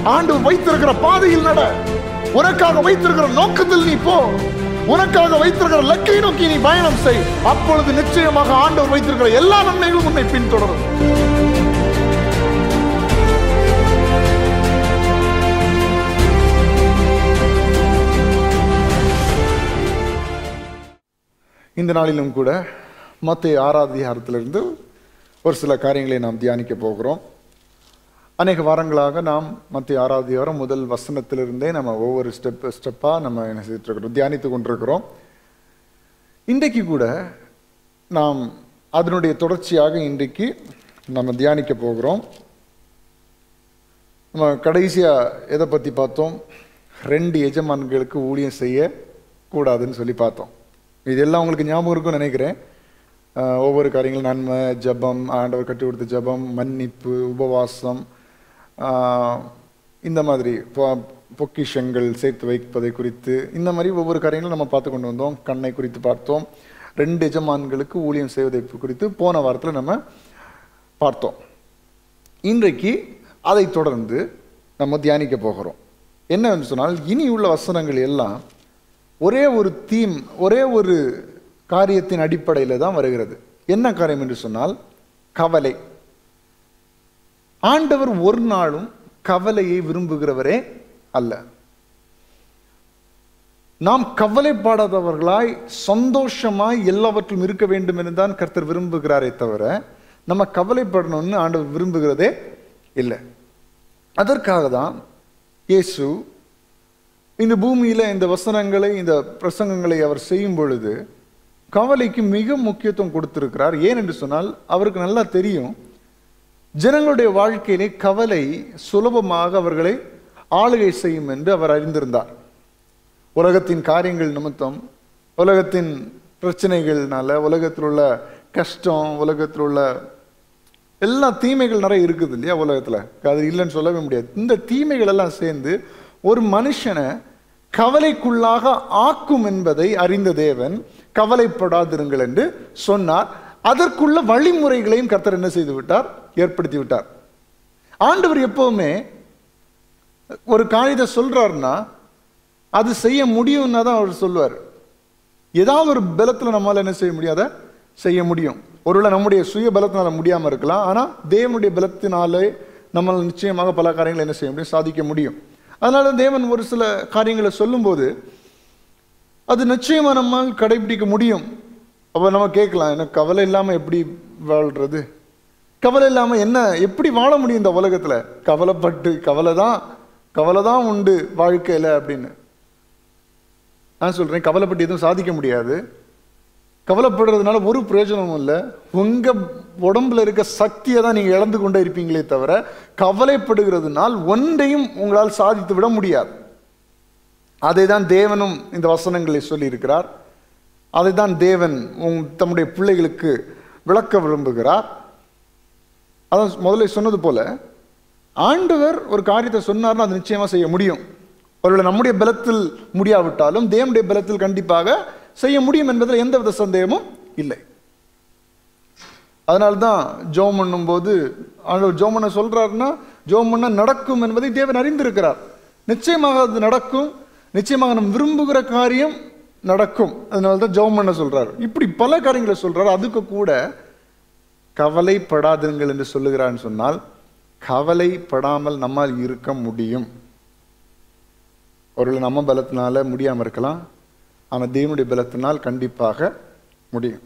ஆண்டவர் வைத்திருக்கிற பாதையில் நட உனக்காக வைத்திருக்கிற நோக்கத்தில் நீ போ உனக்காக வைத்திருக்கிற லக்கை நோக்கி நீ பயணம் செய் அப்பொழுது நிச்சயமாக ஆண்டவர் வைத்திருக்கிற எல்லா நன்மைகளும் உன்னை பின்தொடரும் இந்த நாளிலும் கூட மத்திய ஆராதிகாரத்திலிருந்து ஒரு சில காரியங்களை நாம் தியானிக்க போகிறோம் அநேக வாரங்களாக நாம் மத்திய ஆராதிகாரம் முதல் வசனத்திலிருந்தே நம்ம ஒவ்வொரு ஸ்டெப் ஸ்டெப்பாக நம்ம என்ன செய்துட்டு இருக்கிறோம் தியானித்து கொண்டிருக்கிறோம் இன்றைக்கு கூட நாம் அதனுடைய தொடர்ச்சியாக இன்றைக்கு நம்ம தியானிக்க போகிறோம் நம்ம கடைசியாக எதை பற்றி பார்த்தோம் ரெண்டு எஜமான்களுக்கு ஊழியம் செய்ய கூடாதுன்னு சொல்லி பார்த்தோம் இதெல்லாம் உங்களுக்கு ஞாபகம் இருக்கும்னு நினைக்கிறேன் ஆஹ் ஒவ்வொரு காரியங்களும் நன்மை ஜெபம் ஆண்டவர் கட்டி கொடுத்த ஜெபம் மன்னிப்பு உபவாசம் ஆஹ் இந்த மாதிரி பொ- பொக்கிஷங்கள் சேர்த்து வைப்பதை குறித்து இந்த மாதிரி ஒவ்வொரு காரியங்களும் நம்ம பார்த்து கொண்டு வந்தோம் கண்ணை குறித்து பார்த்தோம் ரெண்டு எஜமான்களுக்கு ஊழியம் செய்வதை குறித்து போன வாரத்தில் நம்ம பார்த்தோம் இன்றைக்கு அதை தொடர்ந்து நம்ம தியானிக்க போகிறோம் என்னன்னு சொன்னால் இனி உள்ள வசனங்கள் எல்லாம் ஒரே ஒரு தீம் ஒரே ஒரு காரியத்தின் அடிப்படையில் தான் வருகிறது என்ன காரியம் என்று சொன்னால் கவலை ஆண்டவர் ஒரு நாளும் கவலையை விரும்புகிறவரே அல்ல நாம் கவலைப்படாதவர்களாய் சந்தோஷமாய் எல்லாவற்றும் இருக்க வேண்டும் என்று தான் கர்த்தர் விரும்புகிறாரே தவிர நம்ம கவலைப்படணும்னு ஆண்டவர் விரும்புகிறதே இல்லை அதற்காக தான் இயேசு இந்த பூமியில இந்த வசனங்களை இந்த பிரசங்கங்களை அவர் செய்யும் பொழுது கவலைக்கு மிக முக்கியத்துவம் கொடுத்திருக்கிறார் ஏன் என்று சொன்னால் அவருக்கு நல்லா தெரியும் ஜனங்களுடைய வாழ்க்கையிலே கவலை சுலபமாக அவர்களை ஆளுகை செய்யும் என்று அவர் அறிந்திருந்தார் உலகத்தின் காரியங்கள் நிமித்தம் உலகத்தின் பிரச்சனைகள்னால உலகத்தில் உள்ள கஷ்டம் உலகத்தில் உள்ள எல்லா தீமைகள் நிறைய இருக்குது இல்லையா உலகத்தில் அது இல்லைன்னு சொல்லவே முடியாது இந்த தீமைகள் எல்லாம் சேர்ந்து ஒரு மனுஷனை கவலைக்குள்ளாக ஆக்கும் என்பதை அறிந்த தேவன் கவலைப்படாதிருங்கள் என்று சொன்னார் அதற்குள்ள வழிமுறைகளையும் கர்த்தர் என்ன செய்து விட்டார் ஏற்படுத்தி விட்டார் ஆண்டவர் எப்பவுமே ஒரு காரியத்தை சொல்றாருன்னா அது செய்ய முடியும்னா தான் அவர் சொல்லுவார் ஏதாவது ஒரு பலத்தில் நம்மால் என்ன செய்ய முடியாத செய்ய முடியும் ஒருவேளை நம்முடைய சுய பலத்தினால முடியாமல் இருக்கலாம் ஆனால் தேவனுடைய பலத்தினாலே நம்மால் நிச்சயமாக பல காரியங்களை என்ன செய்ய முடியும் சாதிக்க முடியும் அதனால தேவன் ஒரு சில காரியங்களை சொல்லும்போது அது நிச்சயமா நம்மால் கடைபிடிக்க முடியும் அப்போ நம்ம கேட்கலாம் எனக்கு கவலை இல்லாமல் எப்படி வாழ்றது கவலை இல்லாமல் என்ன எப்படி வாழ முடியும் இந்த உலகத்தில் கவலைப்பட்டு கவலை தான் கவலை தான் உண்டு வாழ்க்கையில் அப்படின்னு நான் சொல்றேன் கவலைப்பட்டு எதுவும் சாதிக்க முடியாது கவலைப்படுறதுனால ஒரு பிரயோஜனமும் இல்லை உங்க உடம்புல இருக்க சக்தியை தான் நீங்க இழந்து கொண்டே இருப்பீங்களே தவிர கவலைப்படுகிறதுனால் ஒன்றையும் உங்களால் சாதித்து விட முடியாது அதை தான் தேவனும் இந்த வசனங்களை சொல்லி இருக்கிறார் அதை தான் தேவன் உங் தம்முடைய பிள்ளைகளுக்கு விளக்க விரும்புகிறார் அதான் முதல்ல சொன்னது போல ஆண்டவர் ஒரு காரியத்தை சொன்னார்னா அது நிச்சயமா செய்ய முடியும் ஒருவேளை நம்முடைய பலத்தில் முடியாவிட்டாலும் தேவனுடைய பலத்தில் கண்டிப்பாக செய்ய முடியும் என்பதில் எந்தவித சந்தேகமும் இல்லை அதனால தான் ஜோம் பண்ணும்போது ஆண்டவர் ஜோம் பண்ண சொல்றாருன்னா ஜோம் பண்ண நடக்கும் என்பதை தேவன் அறிந்திருக்கிறார் நிச்சயமாக அது நடக்கும் நிச்சயமாக நம்ம விரும்புகிற காரியம் நடக்கும் அதனால தான் ஜெபம் பண்ண சொல்றாரு இப்படி பல காரியங்களை சொல்றாரு அதுக்கு கூட கவலைப்படாதுங்கள் என்று சொல்லுகிறான்னு சொன்னால் கவலைப்படாமல் நம்மால் இருக்க முடியும் ஒருவேளை நம்ம பலத்தினால முடியாம இருக்கலாம் ஆனால் தேவனுடைய பலத்தினால் கண்டிப்பாக முடியும்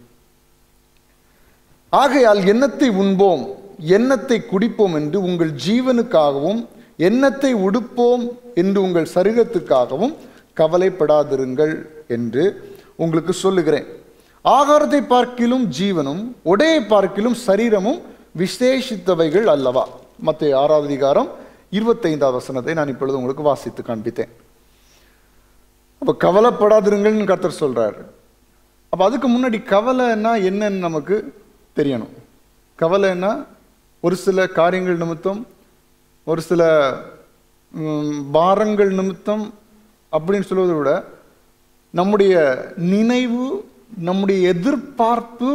ஆகையால் எண்ணத்தை உண்போம் எண்ணத்தை குடிப்போம் என்று உங்கள் ஜீவனுக்காகவும் எண்ணத்தை உடுப்போம் என்று உங்கள் சரீரத்துக்காகவும் கவலைப்படாதிருங்கள் என்று உங்களுக்கு சொல்லுகிறேன் ஆகாரத்தை பார்க்கிலும் ஜீவனும் உடையை பார்க்கிலும் சரீரமும் விசேஷித்தவைகள் அல்லவா மத்திய ஆறாவது அதிகாரம் இருபத்தைந்தாவது வசனத்தை நான் இப்பொழுது உங்களுக்கு வாசித்து காண்பித்தேன் அப்ப கவலைப்படாதிருங்கள்னு கர்த்தர் சொல்றாரு அப்ப அதுக்கு முன்னாடி கவலைன்னா என்னன்னு நமக்கு தெரியணும் கவலைன்னா ஒரு சில காரியங்கள் நிமித்தம் ஒரு சில ம், பாரங்கள் நிமித்தம் அப்படின்னு சொல்வதை விட நம்முடைய நினைவு நம்முடைய எதிர்பார்ப்பு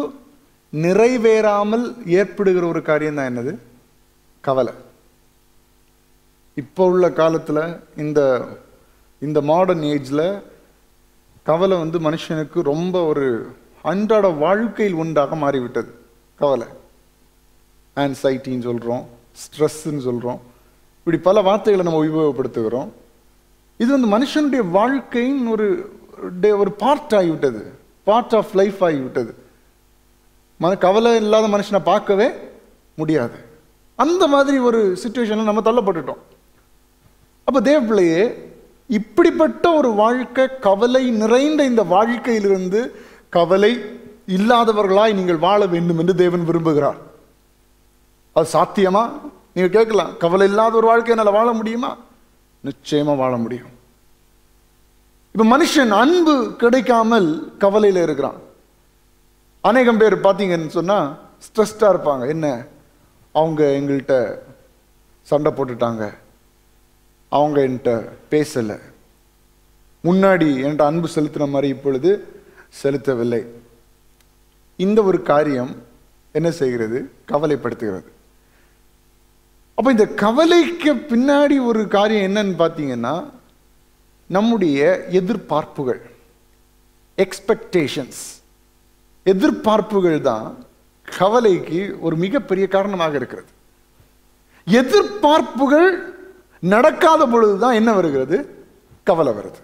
நிறைவேறாமல் ஏற்படுகிற ஒரு காரியம் தான் என்னது கவலை இப்போ உள்ள காலத்தில் இந்த இந்த மாடர்ன் ஏஜில் கவலை வந்து மனுஷனுக்கு ரொம்ப ஒரு அன்றாட வாழ்க்கையில் உண்டாக மாறிவிட்டது கவலை ஆன்சைட்டின்னு சொல்கிறோம் ஸ்ட்ரெஸ்ன்னு சொல்கிறோம் இப்படி பல வார்த்தைகளை நம்ம உபயோகப்படுத்துகிறோம் இது வந்து மனுஷனுடைய வாழ்க்கையின் ஒரு டே- ஒரு பார்ட் ஆகிவிட்டது பார்ட் ஆஃப் லைஃப் ஆகிவிட்டது மன கவலை இல்லாத மனுஷனை பார்க்கவே முடியாது அந்த மாதிரி ஒரு சுச்சுவேஷனில் நம்ம தள்ளப்பட்டுட்டோம் அப்போ தேவப்பிள்ளையே இப்படிப்பட்ட ஒரு வாழ்க்கை கவலை நிறைந்த இந்த வாழ்க்கையிலிருந்து கவலை இல்லாதவர்களாய் நீங்கள் வாழ வேண்டும் என்று தேவன் விரும்புகிறார் அது சாத்தியமா நீங்க கேட்கலாம் கவலை இல்லாத ஒரு வாழ்க்கை என்னால் வாழ முடியுமா நிச்சயமா வாழ முடியும் இப்ப மனுஷன் அன்பு கிடைக்காமல் கவலையில இருக்கிறான் அநேகம் பேர் பார்த்தீங்கன்னு சொன்னா ஸ்ட்ரெஸ்டா இருப்பாங்க என்ன அவங்க எங்கள்கிட்ட சண்டை போட்டுட்டாங்க அவங்க என்கிட்ட பேசலை முன்னாடி என்கிட்ட அன்பு செலுத்தின மாதிரி இப்பொழுது செலுத்தவில்லை இந்த ஒரு காரியம் என்ன செய்கிறது கவலைப்படுத்துகிறது அப்ப இந்த கவலைக்கு பின்னாடி ஒரு காரியம் என்னன்னு பார்த்தீங்கன்னா நம்முடைய எதிர்பார்ப்புகள் எக்ஸ்பெக்டேஷன்ஸ் எதிர்பார்ப்புகள் தான் கவலைக்கு ஒரு மிகப்பெரிய காரணமாக இருக்கிறது எதிர்பார்ப்புகள் நடக்காத பொழுதுதான் என்ன வருகிறது கவலை வருது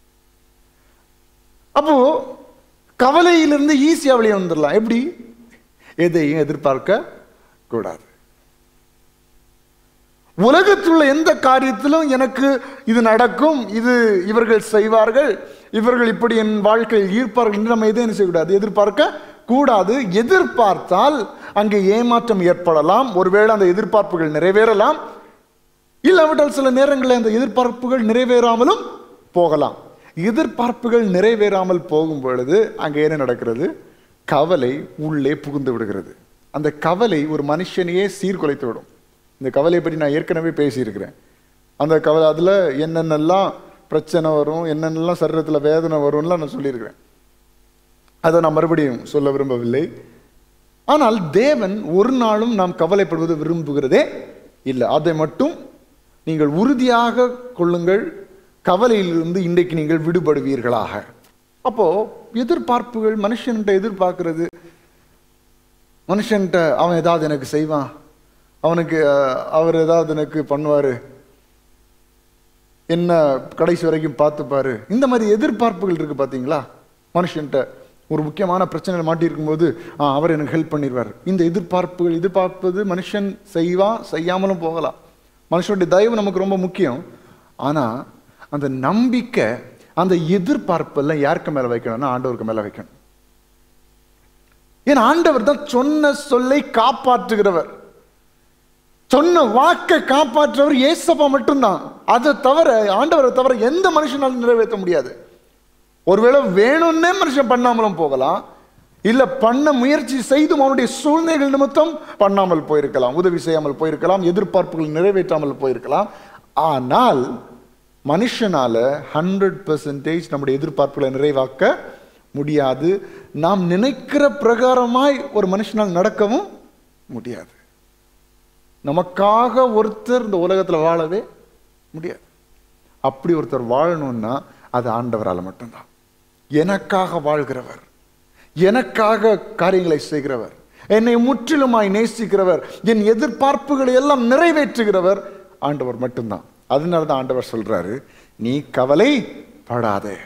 அப்போ கவலையிலிருந்து ஈஸியா வெளியே வந்துடலாம் எப்படி எதையும் எதிர்பார்க்க கூடாது உலகத்தில் உள்ள எந்த காரியத்திலும் எனக்கு இது நடக்கும் இது இவர்கள் செய்வார்கள் இவர்கள் இப்படி என் வாழ்க்கையில் ஈர்ப்பார்கள் என்று நம்ம எதையும் என்ன செய்யக்கூடாது எதிர்பார்க்க கூடாது எதிர்பார்த்தால் அங்கே ஏமாற்றம் ஏற்படலாம் ஒருவேளை அந்த எதிர்பார்ப்புகள் நிறைவேறலாம் இல்லாவிட்டால் சில நேரங்களில் அந்த எதிர்பார்ப்புகள் நிறைவேறாமலும் போகலாம் எதிர்பார்ப்புகள் நிறைவேறாமல் போகும் பொழுது அங்கே என்ன நடக்கிறது கவலை உள்ளே புகுந்து விடுகிறது அந்த கவலை ஒரு மனுஷனையே சீர்குலைத்து விடும் இந்த கவலையை பற்றி நான் ஏற்கனவே பேசியிருக்கிறேன் அந்த கவலை அதில் என்னென்னலாம் பிரச்சனை வரும் என்னென்னலாம் சரீரத்தில் வேதனை வரும்லாம் நான் சொல்லியிருக்கிறேன் அதை நான் மறுபடியும் சொல்ல விரும்பவில்லை ஆனால் தேவன் ஒரு நாளும் நாம் கவலைப்படுவது விரும்புகிறதே இல்லை அதை மட்டும் நீங்கள் உறுதியாக கொள்ளுங்கள் கவலையிலிருந்து இன்றைக்கு நீங்கள் விடுபடுவீர்களாக அப்போ எதிர்பார்ப்புகள் மனுஷன்கிட்ட எதிர்பார்க்கிறது மனுஷன்கிட்ட அவன் ஏதாவது எனக்கு செய்வான் அவனுக்கு அஹ், அவர் ஏதாவது எனக்கு பண்ணுவாரு என்ன கடைசி வரைக்கும் பார்த்துப்பாரு இந்த மாதிரி எதிர்பார்ப்புகள் இருக்கு பாத்தீங்களா மனுஷன்ட்ட ஒரு முக்கியமான பிரச்சனையில் மாட்டியிருக்கும்போது ஆ அவர் எனக்கு ஹெல்ப் பண்ணிடுவார் இந்த எதிர்பார்ப்புகள் எதிர்பார்ப்பது மனுஷன் செய்வான் செய்யாமலும் போகலாம் மனுஷனுடைய தயவு நமக்கு ரொம்ப முக்கியம் ஆனா அந்த நம்பிக்கை அந்த எதிர்பார்ப்பெல்லாம் யாருக்கு மேல வைக்கணும்னா ஆண்டவருக்கு மேல வைக்கணும் ஏன் ஆண்டவர் தான் சொன்ன சொல்லை காப்பாற்றுகிறவர் சொன்ன வாக்கை காப்பாற்றவர் ஏசப்பா மட்டும்தான் அதை தவிர ஆண்டவரை தவிர எந்த மனுஷனாலும் நிறைவேற்ற முடியாது ஒருவேளை வேணும்னே மனுஷன் பண்ணாமலும் போகலாம் இல்ல பண்ண முயற்சி செய்தும் அவனுடைய சூழ்நிலைகள் நிமித்தம் பண்ணாமல் போயிருக்கலாம் உதவி செய்யாமல் போயிருக்கலாம் எதிர்பார்ப்புகள் நிறைவேற்றாமல் போயிருக்கலாம் ஆனால் மனுஷனால ஹண்ட்ரட் பெர்சன்டேஜ் நம்முடைய எதிர்பார்ப்புகளை நிறைவாக்க முடியாது நாம் நினைக்கிற பிரகாரமாய் ஒரு மனுஷனால் நடக்கவும் முடியாது நமக்காக ஒருத்தர் இந்த உலகத்துல வாழவே முடியாது அப்படி ஒருத்தர் வாழணும்னா அது ஆண்டவரால் மட்டும்தான் எனக்காக வாழ்கிறவர் எனக்காக காரியங்களை செய்கிறவர் என்னை முற்றிலுமாய் நேசிக்கிறவர் என் எதிர்பார்ப்புகளை எல்லாம் நிறைவேற்றுகிறவர் ஆண்டவர் மட்டும்தான் அதனால தான் ஆண்டவர் சொல்றாரு நீ கவலை படாதே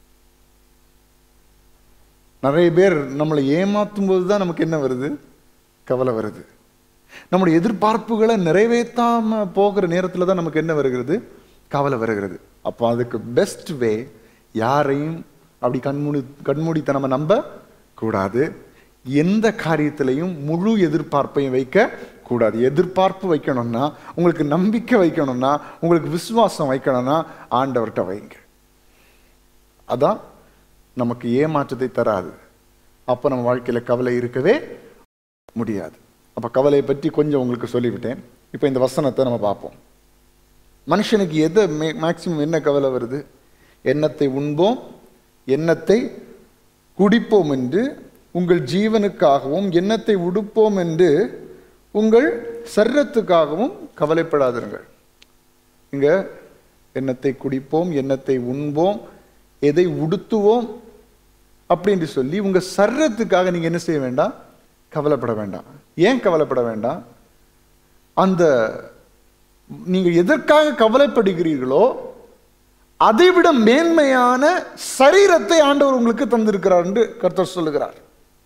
நிறைய பேர் நம்மளை ஏமாத்தும் போது தான் நமக்கு என்ன வருது கவலை வருது நம்முடைய எதிர்பார்ப்புகளை நிறைவேற்றாம போகிற நேரத்தில் தான் நமக்கு என்ன வருகிறது கவலை வருகிறது அப்போ அதுக்கு பெஸ்ட் வே யாரையும் அப்படி கண்மூடி கண்மூடித்தனமா நம்ப கூடாது எந்த காரியத்திலையும் முழு எதிர்பார்ப்பையும் வைக்க கூடாது எதிர்பார்ப்பு வைக்கணும்னா உங்களுக்கு நம்பிக்கை வைக்கணும்னா உங்களுக்கு விசுவாசம் வைக்கணும்னா ஆண்டவர்கிட்ட வைங்க அதான் நமக்கு ஏமாற்றத்தை தராது அப்போ நம்ம வாழ்க்கையில கவலை இருக்கவே முடியாது அப்ப கவலையை பற்றி கொஞ்சம் உங்களுக்கு சொல்லிவிட்டேன் இப்போ இந்த வசனத்தை நம்ம பார்ப்போம் மனுஷனுக்கு எதை மேக்சிமம் என்ன கவலை வருது எண்ணத்தை உண்போம் எண்ணத்தை குடிப்போம் என்று உங்கள் ஜீவனுக்காகவும் எண்ணத்தை உடுப்போம் என்று உங்கள் சரீரத்துக்காகவும் கவலைப்படாதிருங்கள் இங்க எண்ணத்தை குடிப்போம் எண்ணத்தை உண்போம் எதை உடுத்துவோம் அப்படின்னு சொல்லி உங்க சர்றத்துக்காக நீங்க என்ன செய்ய வேண்டாம் கவலைப்பட வேண்டாம் ஏன் கவலைப்பட வேண்டாம் அந்த நீங்க எதற்காக கவலைப்படுகிறீர்களோ அதைவிட மேன்மையான சரீரத்தை ஆண்டவர் உங்களுக்கு தந்திருக்கிறார் என்று கர்த்தர் சொல்லுகிறார்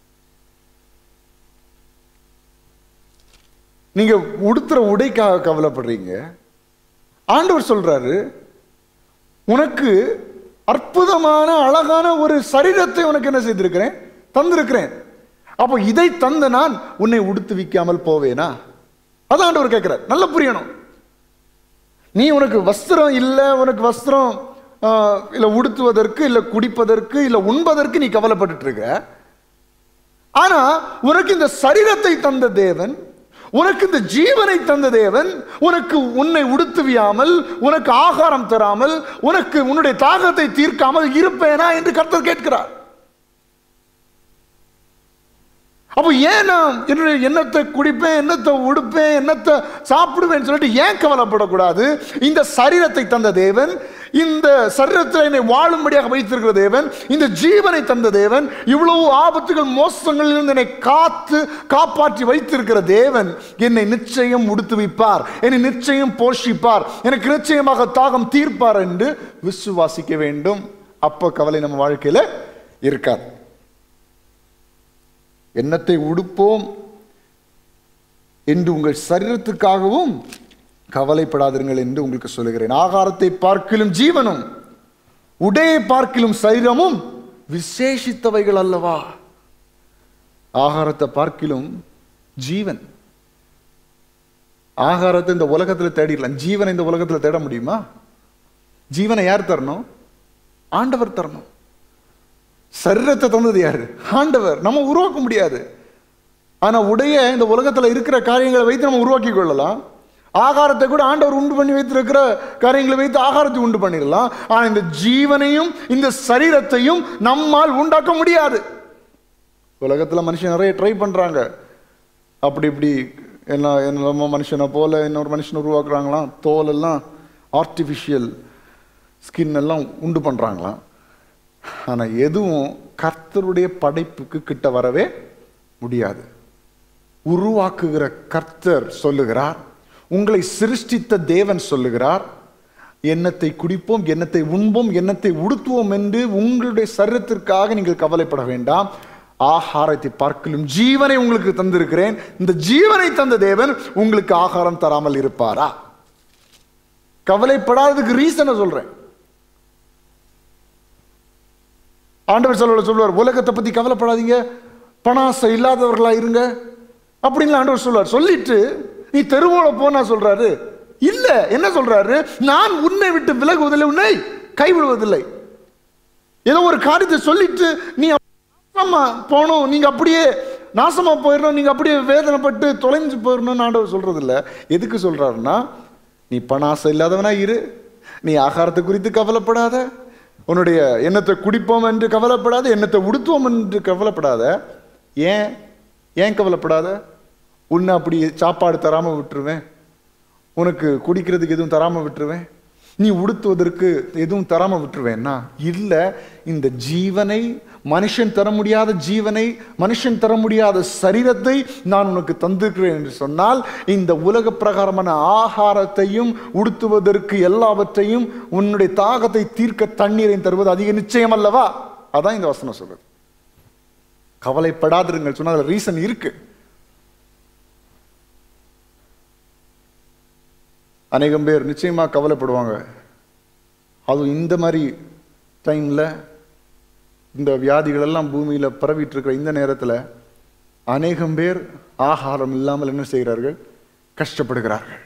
நீங்க உடுத்துற உடைக்காக கவலைப்படுறீங்க ஆண்டவர் சொல்றாரு உனக்கு அற்புதமான அழகான ஒரு சரீரத்தை உனக்கு என்ன செய்திருக்கிறேன் தந்திருக்கிறேன் அப்போ இதை தந்த நான் உன்னை உடுத்துவிக்காமல் போவேனா அதான் ஆண்டவர் கேட்கிறார் நல்லா புரியணும் நீ உனக்கு வஸ்திரம் இல்லை உனக்கு வஸ்திரம் ஆஹ், இல்ல உடுத்துவதற்கு இல்ல குடிப்பதற்கு இல்ல உண்பதற்கு நீ கவலைப்பட்டுட்டு இருக்க ஆனா உனக்கு இந்த சரீரத்தை தந்த தேவன் உனக்கு இந்த ஜீவனை தந்த தேவன் உனக்கு உன்னை உடுத்துவியாமல் உனக்கு ஆகாரம் தராமல் உனக்கு உன்னுடைய தாகத்தை தீர்க்காமல் இருப்பேனா என்று கர்த்தர் கேட்கிறார் அப்போ ஏன் நான் என்னுடைய எண்ணத்தை குடிப்பேன் எண்ணத்தை உடுப்பேன் எண்ணத்தை சாப்பிடுவேன் சொல்லிட்டு ஏன் கவலைப்படக்கூடாது இந்த சரீரத்தை தந்த தேவன் இந்த சரீரத்தில் என்னை வாழும்படியாக வைத்திருக்கிற தேவன் இந்த ஜீவனை தந்த தேவன் இவ்வளவு ஆபத்துகள் மோசங்களிலிருந்து என்னை காத்து காப்பாற்றி வைத்திருக்கிற தேவன் என்னை நிச்சயம் உடுத்துவிப்பார் என்னை நிச்சயம் போஷிப்பார் எனக்கு நிச்சயமாக தாகம் தீர்ப்பார் என்று விசுவாசிக்க வேண்டும் அப்போ கவலை நம்ம வாழ்க்கையில இருக்காது எண்ணத்தை உடுப்போம் என்று உங்கள் சரீரத்துக்காகவும் கவலைப்படாதிருங்கள் என்று உங்களுக்கு சொல்லுகிறேன் ஆகாரத்தை பார்க்கிலும் ஜீவனும் உடையை பார்க்கிலும் சரீரமும் விசேஷித்தவைகள் அல்லவா ஆகாரத்தை பார்க்கிலும் ஜீவன் ஆகாரத்தை இந்த உலகத்தில் தேடிடலாம் ஜீவனை இந்த உலகத்தில் தேட முடியுமா ஜீவனை யார் தரணும் ஆண்டவர் தரணும் சரீரத்தை தந்தது யாரு ஆண்டவர் நம்ம உருவாக்க முடியாது ஆனா உடைய இந்த உலகத்துல இருக்கிற காரியங்களை வைத்து நம்ம உருவாக்கி கொள்ளலாம் ஆகாரத்தை கூட ஆண்டவர் உண்டு பண்ணி வைத்திருக்கிற காரியங்களை வைத்து ஆகாரத்தை உண்டு பண்ணிடலாம் ஆனா இந்த ஜீவனையும் இந்த சரீரத்தையும் நம்மால் உண்டாக்க முடியாது உலகத்துல மனுஷன் நிறைய ட்ரை பண்றாங்க அப்படி இப்படி என்ன நம்ம மனுஷனை போல இன்னொரு மனுஷன் உருவாக்குறாங்களாம் தோல் எல்லாம் ஆர்டிஃபிஷியல் ஸ்கின் எல்லாம் உண்டு பண்றாங்களாம் ஆனா எதுவும் கர்த்தருடைய படைப்புக்கு கிட்ட வரவே முடியாது உருவாக்குகிற கர்த்தர் சொல்லுகிறார் உங்களை சிருஷ்டித்த தேவன் சொல்லுகிறார் எண்ணத்தை குடிப்போம் எண்ணத்தை உண்போம் எண்ணத்தை உடுத்துவோம் என்று உங்களுடைய சரீரத்திற்காக நீங்கள் கவலைப்பட வேண்டாம் ஆகாரத்தை பார்க்கலும் ஜீவனை உங்களுக்கு தந்திருக்கிறேன் இந்த ஜீவனை தந்த தேவன் உங்களுக்கு ஆகாரம் தராமல் இருப்பாரா கவலைப்படாததுக்கு ரீசனை சொல்றேன் ஆண்டவர் சொல்ல சொல்லுவார் உலகத்தை பத்தி கவலைப்படாதீங்க பணாசை இல்லாதவர்களா இருங்க அப்படின்னு ஆண்டவர் சொல்லுவார் சொல்லிட்டு நீ தெருவோல போனா சொல்றாரு இல்ல என்ன சொல்றாரு நான் உன்னை விட்டு விலகுவதில்லை உன்னை கைவிடுவதில்லை ஏதோ ஒரு காரியத்தை சொல்லிட்டு நீ நாசமா போகணும் நீங்க அப்படியே நாசமா போயிடணும் நீங்க அப்படியே வேதனைப்பட்டு தொலைஞ்சு போயிடணும்னு ஆண்டவர் சொல்றது இல்ல எதுக்கு சொல்றாருன்னா நீ பண ஆசை இல்லாதவனா இரு நீ ஆகாரத்தை குறித்து கவலைப்படாத உன்னுடைய எண்ணத்தை குடிப்போம் என்று கவலைப்படாத எண்ணத்தை உடுத்துவோம் என்று கவலைப்படாத ஏன் ஏன் கவலைப்படாத உன்னை அப்படி சாப்பாடு தராம விட்டுருவேன் உனக்கு குடிக்கிறதுக்கு எதுவும் தராம விட்டுருவேன் நீ உடுத்துவதற்கு எதுவும் தராம விட்டுருவேன்னா இல்ல இந்த ஜீவனை மனுஷன் தர முடியாத ஜீவனை மனுஷன் தர முடியாத சரீரத்தை நான் உனக்கு தந்திருக்கிறேன் என்று சொன்னால் இந்த உலக பிரகாரமான ஆகாரத்தையும் உடுத்துவதற்கு எல்லாவற்றையும் உன்னுடைய தாகத்தை தீர்க்க தண்ணீரையும் தருவது அதிக நிச்சயம் அல்லவா அதான் இந்த வசனம் சொல்றது கவலைப்படாதிருங்கள் சொன்னா அதுல ரீசன் இருக்கு அநேகம் பேர் நிச்சயமா கவலைப்படுவாங்க அதுவும் இந்த மாதிரி டைம்ல இந்த வியாதிகள் எல்லாம் பூமியில பரவிட்டு இருக்கிற இந்த நேரத்துல அநேகம் பேர் ஆகாரம் இல்லாமல் என்ன செய்கிறார்கள் கஷ்டப்படுகிறார்கள்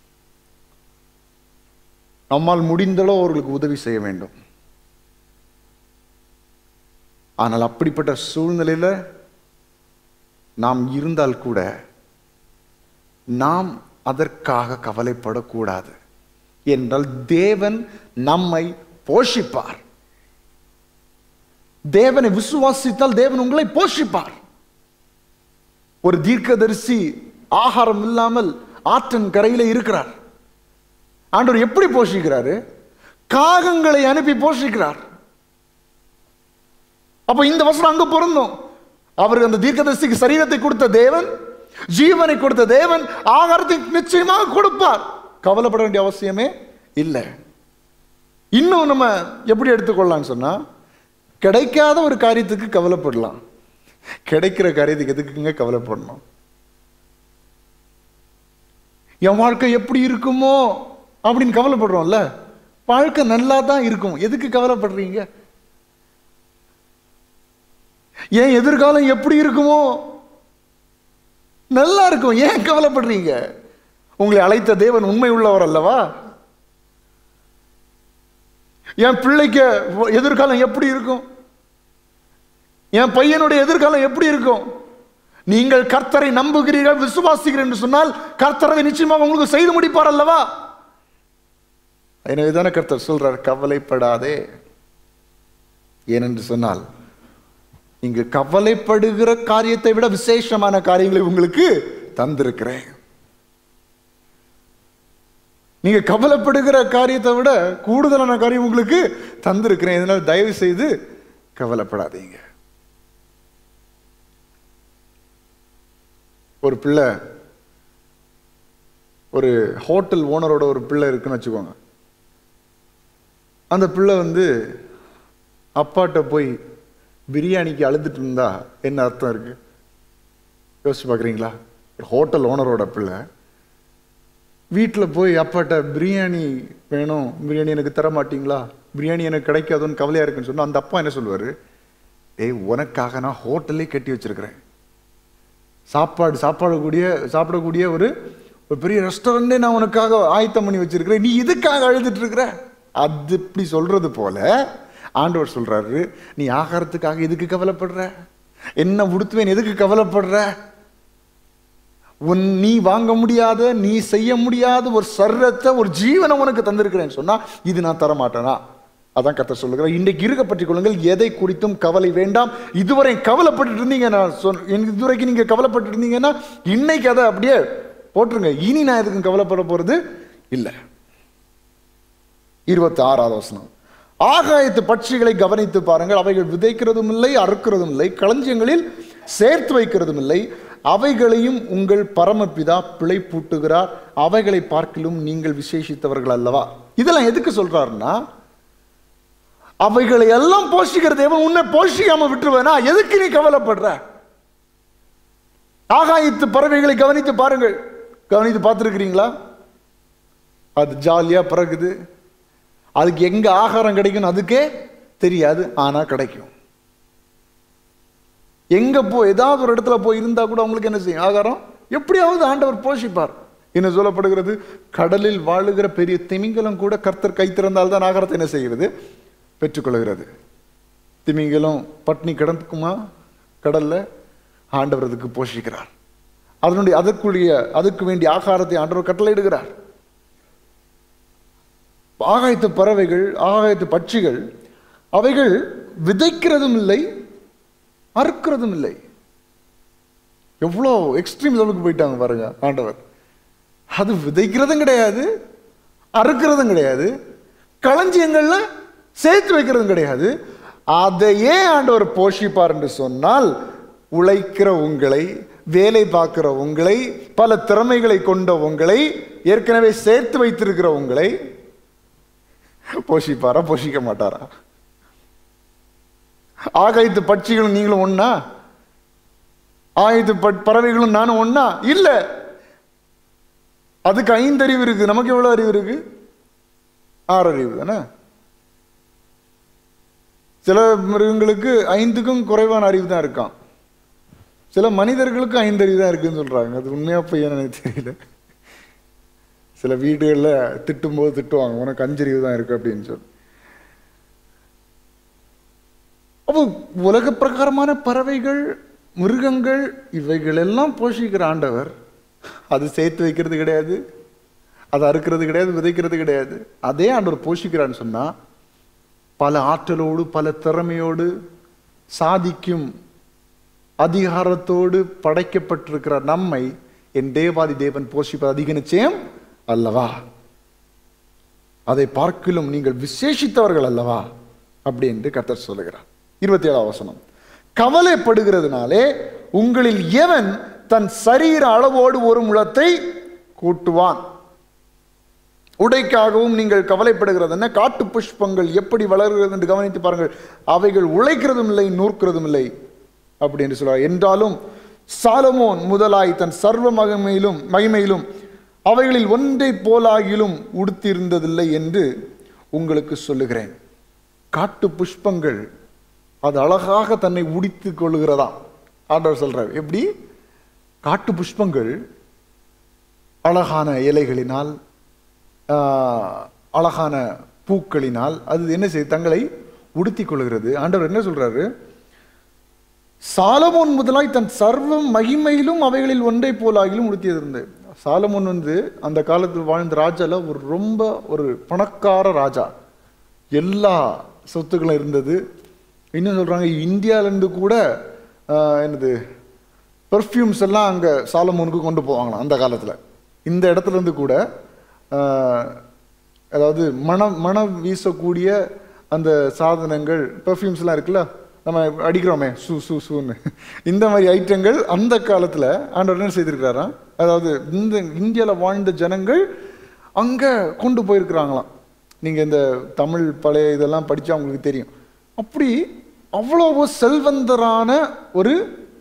நம்மால் முடிந்தளோ அவர்களுக்கு உதவி செய்ய வேண்டும் ஆனால் அப்படிப்பட்ட சூழ்நிலையில நாம் இருந்தால் கூட நாம் அதற்காக கவலைப்படக்கூடாது என்றால் தேவன் நம்மை போஷிப்பார் தேவனை விசுவாசித்தால் தேவன் உங்களை போஷிப்பார் ஒரு தீர்க்கதரிசி ஆகாரம் இல்லாமல் ஆற்றன் கரையில இருக்கிறார் ஆண்டவர் எப்படி போஷிக்கிறாரு காகங்களை அனுப்பி போஷிக்கிறார் அப்ப இந்த வசனம் அங்க பொருந்தும் அவருக்கு அந்த தீர்க்கதரிசிக்கு சரீரத்தை கொடுத்த தேவன் ஜீவனை கொடுத்த தேவன் ஆகாரத்தை நிச்சயமாக கொடுப்பார் கவலைப்பட வேண்டிய அவசியமே இல்லை இன்னும் நம்ம எப்படி எடுத்துக்கொள்ளலாம்னு சொன்னா கிடைக்காத ஒரு காரியத்துக்கு கவலைப்படலாம் கிடைக்கிற காரியத்துக்கு எதுக்குங்க கவலைப்படணும் என் வாழ்க்கை எப்படி இருக்குமோ அப்படின்னு கவலைப்படுறோம்ல வாழ்க்கை நல்லா தான் இருக்கும் எதுக்கு கவலைப்படுறீங்க ஏன் எதிர்காலம் எப்படி இருக்குமோ நல்லா இருக்கும் ஏன் கவலைப்படுறீங்க உங்களை அழைத்த தேவன் உண்மை உள்ளவர் அல்லவா என் பிள்ளைக்கு எதிர்காலம் எப்படி இருக்கும் என் பையனுடைய எதிர்காலம் எப்படி இருக்கும் நீங்கள் கர்த்தரை நம்புகிறீர்கள் விசுவாசிக்கிறீர்கள் என்று சொன்னால் கர்த்தர் அதை நிச்சயமாக உங்களுக்கு செய்து முடிப்பார் அல்லவா எனவே தானே கர்த்தர் சொல்றார் கவலைப்படாதே ஏனென்று சொன்னால் இங்கு கவலைப்படுகிற காரியத்தை விட விசேஷமான காரியங்களை உங்களுக்கு தந்திருக்கிறேன் நீங்க கவலைப்படுகிற காரியத்தை விட கூடுதலான காரியம் உங்களுக்கு தந்திருக்கிறேன் இதனால் தயவு செய்து கவலைப்படாதீங்க ஒரு பிள்ளை ஒரு ஹோட்டல் ஓனரோட ஒரு பிள்ளை இருக்குன்னு வச்சுக்கோங்க அந்த பிள்ளை வந்து அப்பாட்ட போய் பிரியாணிக்கு அழுதுட்டு இருந்தா என்ன அர்த்தம் இருக்கு யோசிச்சு பார்க்குறீங்களா ஒரு ஹோட்டல் ஓனரோட பிள்ளை வீட்டில் போய் அப்பாட்ட பிரியாணி வேணும் பிரியாணி எனக்கு தர மாட்டீங்களா பிரியாணி எனக்கு கிடைக்காதுன்னு கவலையாக இருக்குன்னு சொன்னால் அந்த அப்பா என்ன சொல்லுவார் ஏய் உனக்காக நான் ஹோட்டலே கட்டி வச்சிருக்கிறேன் சாப்பாடு சாப்பாடக்கூடிய சாப்பிடக்கூடிய ஒரு ஒரு பெரிய ரெஸ்டாரண்டே நான் உனக்காக ஆயத்தம் பண்ணி வச்சிருக்கிறேன் நீ இதுக்காக அழுதுட்டு இருக்கிற அது இப்படி சொல்றது போல ஆண்டவர் சொல்றாரு நீ ஆகாரத்துக்காக எதுக்கு கவலைப்படுற என்ன உடுத்துவேன் எதுக்கு கவலைப்படுற உன் நீ வாங்க முடியாத நீ செய்ய முடியாத ஒரு சர்ரத்தை ஒரு ஜீவனை உனக்கு தந்திருக்கிறேன்னு சொன்னா இது நான் தர மாட்டேனா அதான் கத்த சொல்லுகிறேன் இன்றைக்கு இருக்க பற்றிக் கொள்ளுங்கள் எதை குறித்தும் கவலை வேண்டாம் இதுவரை கவலைப்பட்டு இருந்தீங்க நான் சொல் எனக்கு இதுவரைக்கும் நீங்க கவலைப்பட்டு இருந்தீங்கன்னா இன்னைக்கு அதை அப்படியே போட்டுருங்க இனி நான் எதுக்கும் கவலைப்பட போறது இல்லை இருபத்தி ஆறாவது வசனம் ஆகாயத்து பட்சிகளை கவனித்து பாருங்கள் அவைகள் விதைக்கிறதும் இல்லை அறுக்கிறதும் இல்லை களஞ்சியங்களில் சேர்த்து வைக்கிறதும் இல்லை அவைகளையும் உங்கள் பரமபிதா பிழை பூட்டுகிறார் அவைகளை பார்க்கிலும் நீங்கள் விசேஷித்தவர்கள் அல்லவா இதெல்லாம் எதுக்கு சொல்றாருன்னா அவைகளை எல்லாம் போஷிக்கிற தேவன் உன்னை போஷிக்காம விட்டுருவேனா எதுக்கு நீ கவலைப்படுற ஆகாயத்து பறவைகளை கவனித்து பாருங்கள் கவனித்து பார்த்துருக்கிறீங்களா அது ஜாலியா பறக்குது அதுக்கு எங்க ஆகாரம் கிடைக்கும் அதுக்கே தெரியாது ஆனா கிடைக்கும் எங்க போ ஏதாவது ஒரு இடத்துல போய் இருந்தா கூட அவங்களுக்கு என்ன செய்யும் ஆகாரம் எப்படியாவது ஆண்டவர் போஷிப்பார் என்ன சொல்லப்படுகிறது கடலில் வாழுகிற பெரிய திமிங்கலம் கூட கர்த்தர் கை திறந்தால் தான் ஆகாரத்தை என்ன செய்கிறது பெற்றுக்கொள்கிறது திமிங்கலம் பட்னி கிடக்குமா கடல்ல ஆண்டவர் அதுக்கு போஷிக்கிறார் அதனுடைய அதற்குரிய அதுக்கு வேண்டிய ஆகாரத்தை ஆண்டவர் கட்டளையிடுகிறார் ஆகாயத்து பறவைகள் ஆகாயத்து பட்சிகள் அவைகள் விதைக்கிறதும் இல்லை அறுக்கிறதும் இல்லை எவ்வளோ எக்ஸ்ட்ரீம் லெவலுக்கு போயிட்டாங்க பாருங்க ஆண்டவர் அது விதைக்கிறதும் கிடையாது அறுக்கிறதும் கிடையாது களஞ்சியங்கள்ல சேர்த்து வைக்கிறதும் கிடையாது அதையே ஆண்டவர் போஷிப்பார் என்று சொன்னால் உழைக்கிற உங்களை வேலை பார்க்கிற உங்களை பல திறமைகளை கொண்ட உங்களை ஏற்கனவே சேர்த்து வைத்திருக்கிற உங்களை போஷிப்பாரா போஷிக்க மாட்டாரா ஆகாயத்து பட்சிகளும் நீங்களும் ஒண்ணா ஆயுத பறவைகளும் நானும் ஒண்ணா இல்ல அதுக்கு ஐந்து அறிவு இருக்கு நமக்கு எவ்வளவு அறிவு இருக்கு ஆறு அறிவு தானே சில மிருகங்களுக்கு ஐந்துக்கும் குறைவான அறிவு தான் இருக்கான் சில மனிதர்களுக்கு ஐந்து அறிவு தான் இருக்குன்னு சொல்றாங்க அது உண்மையா பையன் எனக்கு தெரியல சில வீடுகளில் திட்டும்போது திட்டுவாங்க உனக்கு அஞ்சறிவு தான் இருக்கு அப்படின்னு சொல்லி அப்போ உலக பிரகாரமான பறவைகள் மிருகங்கள் இவைகள் எல்லாம் போஷிக்கிற ஆண்டவர் அது சேர்த்து வைக்கிறது கிடையாது அது அறுக்கிறது கிடையாது விதைக்கிறது கிடையாது அதே ஆண்டவர் போஷிக்கிறான்னு சொன்னா பல ஆற்றலோடு பல திறமையோடு சாதிக்கும் அதிகாரத்தோடு படைக்கப்பட்டிருக்கிற நம்மை என் தேவாதி தேவன் போஷிப்பது அதிக நிச்சயம் அல்லவா அதை பார்க்கிலும் நீங்கள் விசேஷித்தவர்கள் அல்லவா அப்படி என்று கர்த்தர் சொல்லுகிறார் இருபத்தி ஏழாம் வசனம் கவலைப்படுகிறதுனாலே உங்களில் எவன் தன் சரீர அளவோடு ஒரு முழத்தை கூட்டுவான் உடைக்காகவும் நீங்கள் கவலைப்படுகிறது என்ன காட்டு புஷ்பங்கள் எப்படி வளர்கிறது என்று கவனித்து பாருங்கள் அவைகள் உழைக்கிறதும் இல்லை நூற்கிறதும் இல்லை அப்படி என்று சொல்றார் என்றாலும் சாலமோன் முதலாய் தன் சர்வ மகிமையிலும் மகிமையிலும் அவைகளில் ஒன்றை போலாகிலும் உடுத்தியிருந்ததில்லை என்று உங்களுக்கு சொல்லுகிறேன் காட்டு புஷ்பங்கள் அது அழகாக தன்னை உடித்து கொள்ளுகிறதாம் ஆண்டவர் சொல்றார் எப்படி காட்டு புஷ்பங்கள் அழகான இலைகளினால் ஆஹ், அழகான பூக்களினால் அது என்ன செய்ய தங்களை உடுத்திக் கொள்கிறது ஆண்டவர் என்ன சொல்றாரு சாலமோன் முதலாய் தன் சர்வ மகிமையிலும் அவைகளில் ஒன்றை போலாகிலும் உடுத்தியது இருந்து சாலமோன் வந்து அந்த காலத்தில் வாழ்ந்த ராஜால ஒரு ரொம்ப ஒரு பணக்கார ராஜா எல்லா சொத்துக்களும் இருந்தது இன்னும் சொல்றாங்க இந்தியாவிலேருந்து கூட ஆஹ், என்னது பெர்ஃப்யூம்ஸ் எல்லாம் அங்கே சாலமோனுக்கு கொண்டு போவாங்களாம் அந்த காலத்தில் இந்த இடத்துல இருந்து கூட ஆஹ், அதாவது மனம் மனம் வீசக்கூடிய அந்த சாதனங்கள் பெர்ஃப்யூம்ஸ்லாம் இருக்குல்ல நம்ம அடிக்கிறோமே சூ சூ சூன்னு இந்த மாதிரி ஐட்டங்கள் அந்த காலத்தில் ஆண்டவர் என்ன செய்திருக்கிறாராம் அதாவது இந்த இந்தியாவில் வாழ்ந்த ஜனங்கள் அங்கே கொண்டு போயிருக்கிறாங்களாம் நீங்கள் இந்த தமிழ் பழைய இதெல்லாம் படித்தா உங்களுக்கு தெரியும் அப்படி அவ்வளவு செல்வந்தரான ஒரு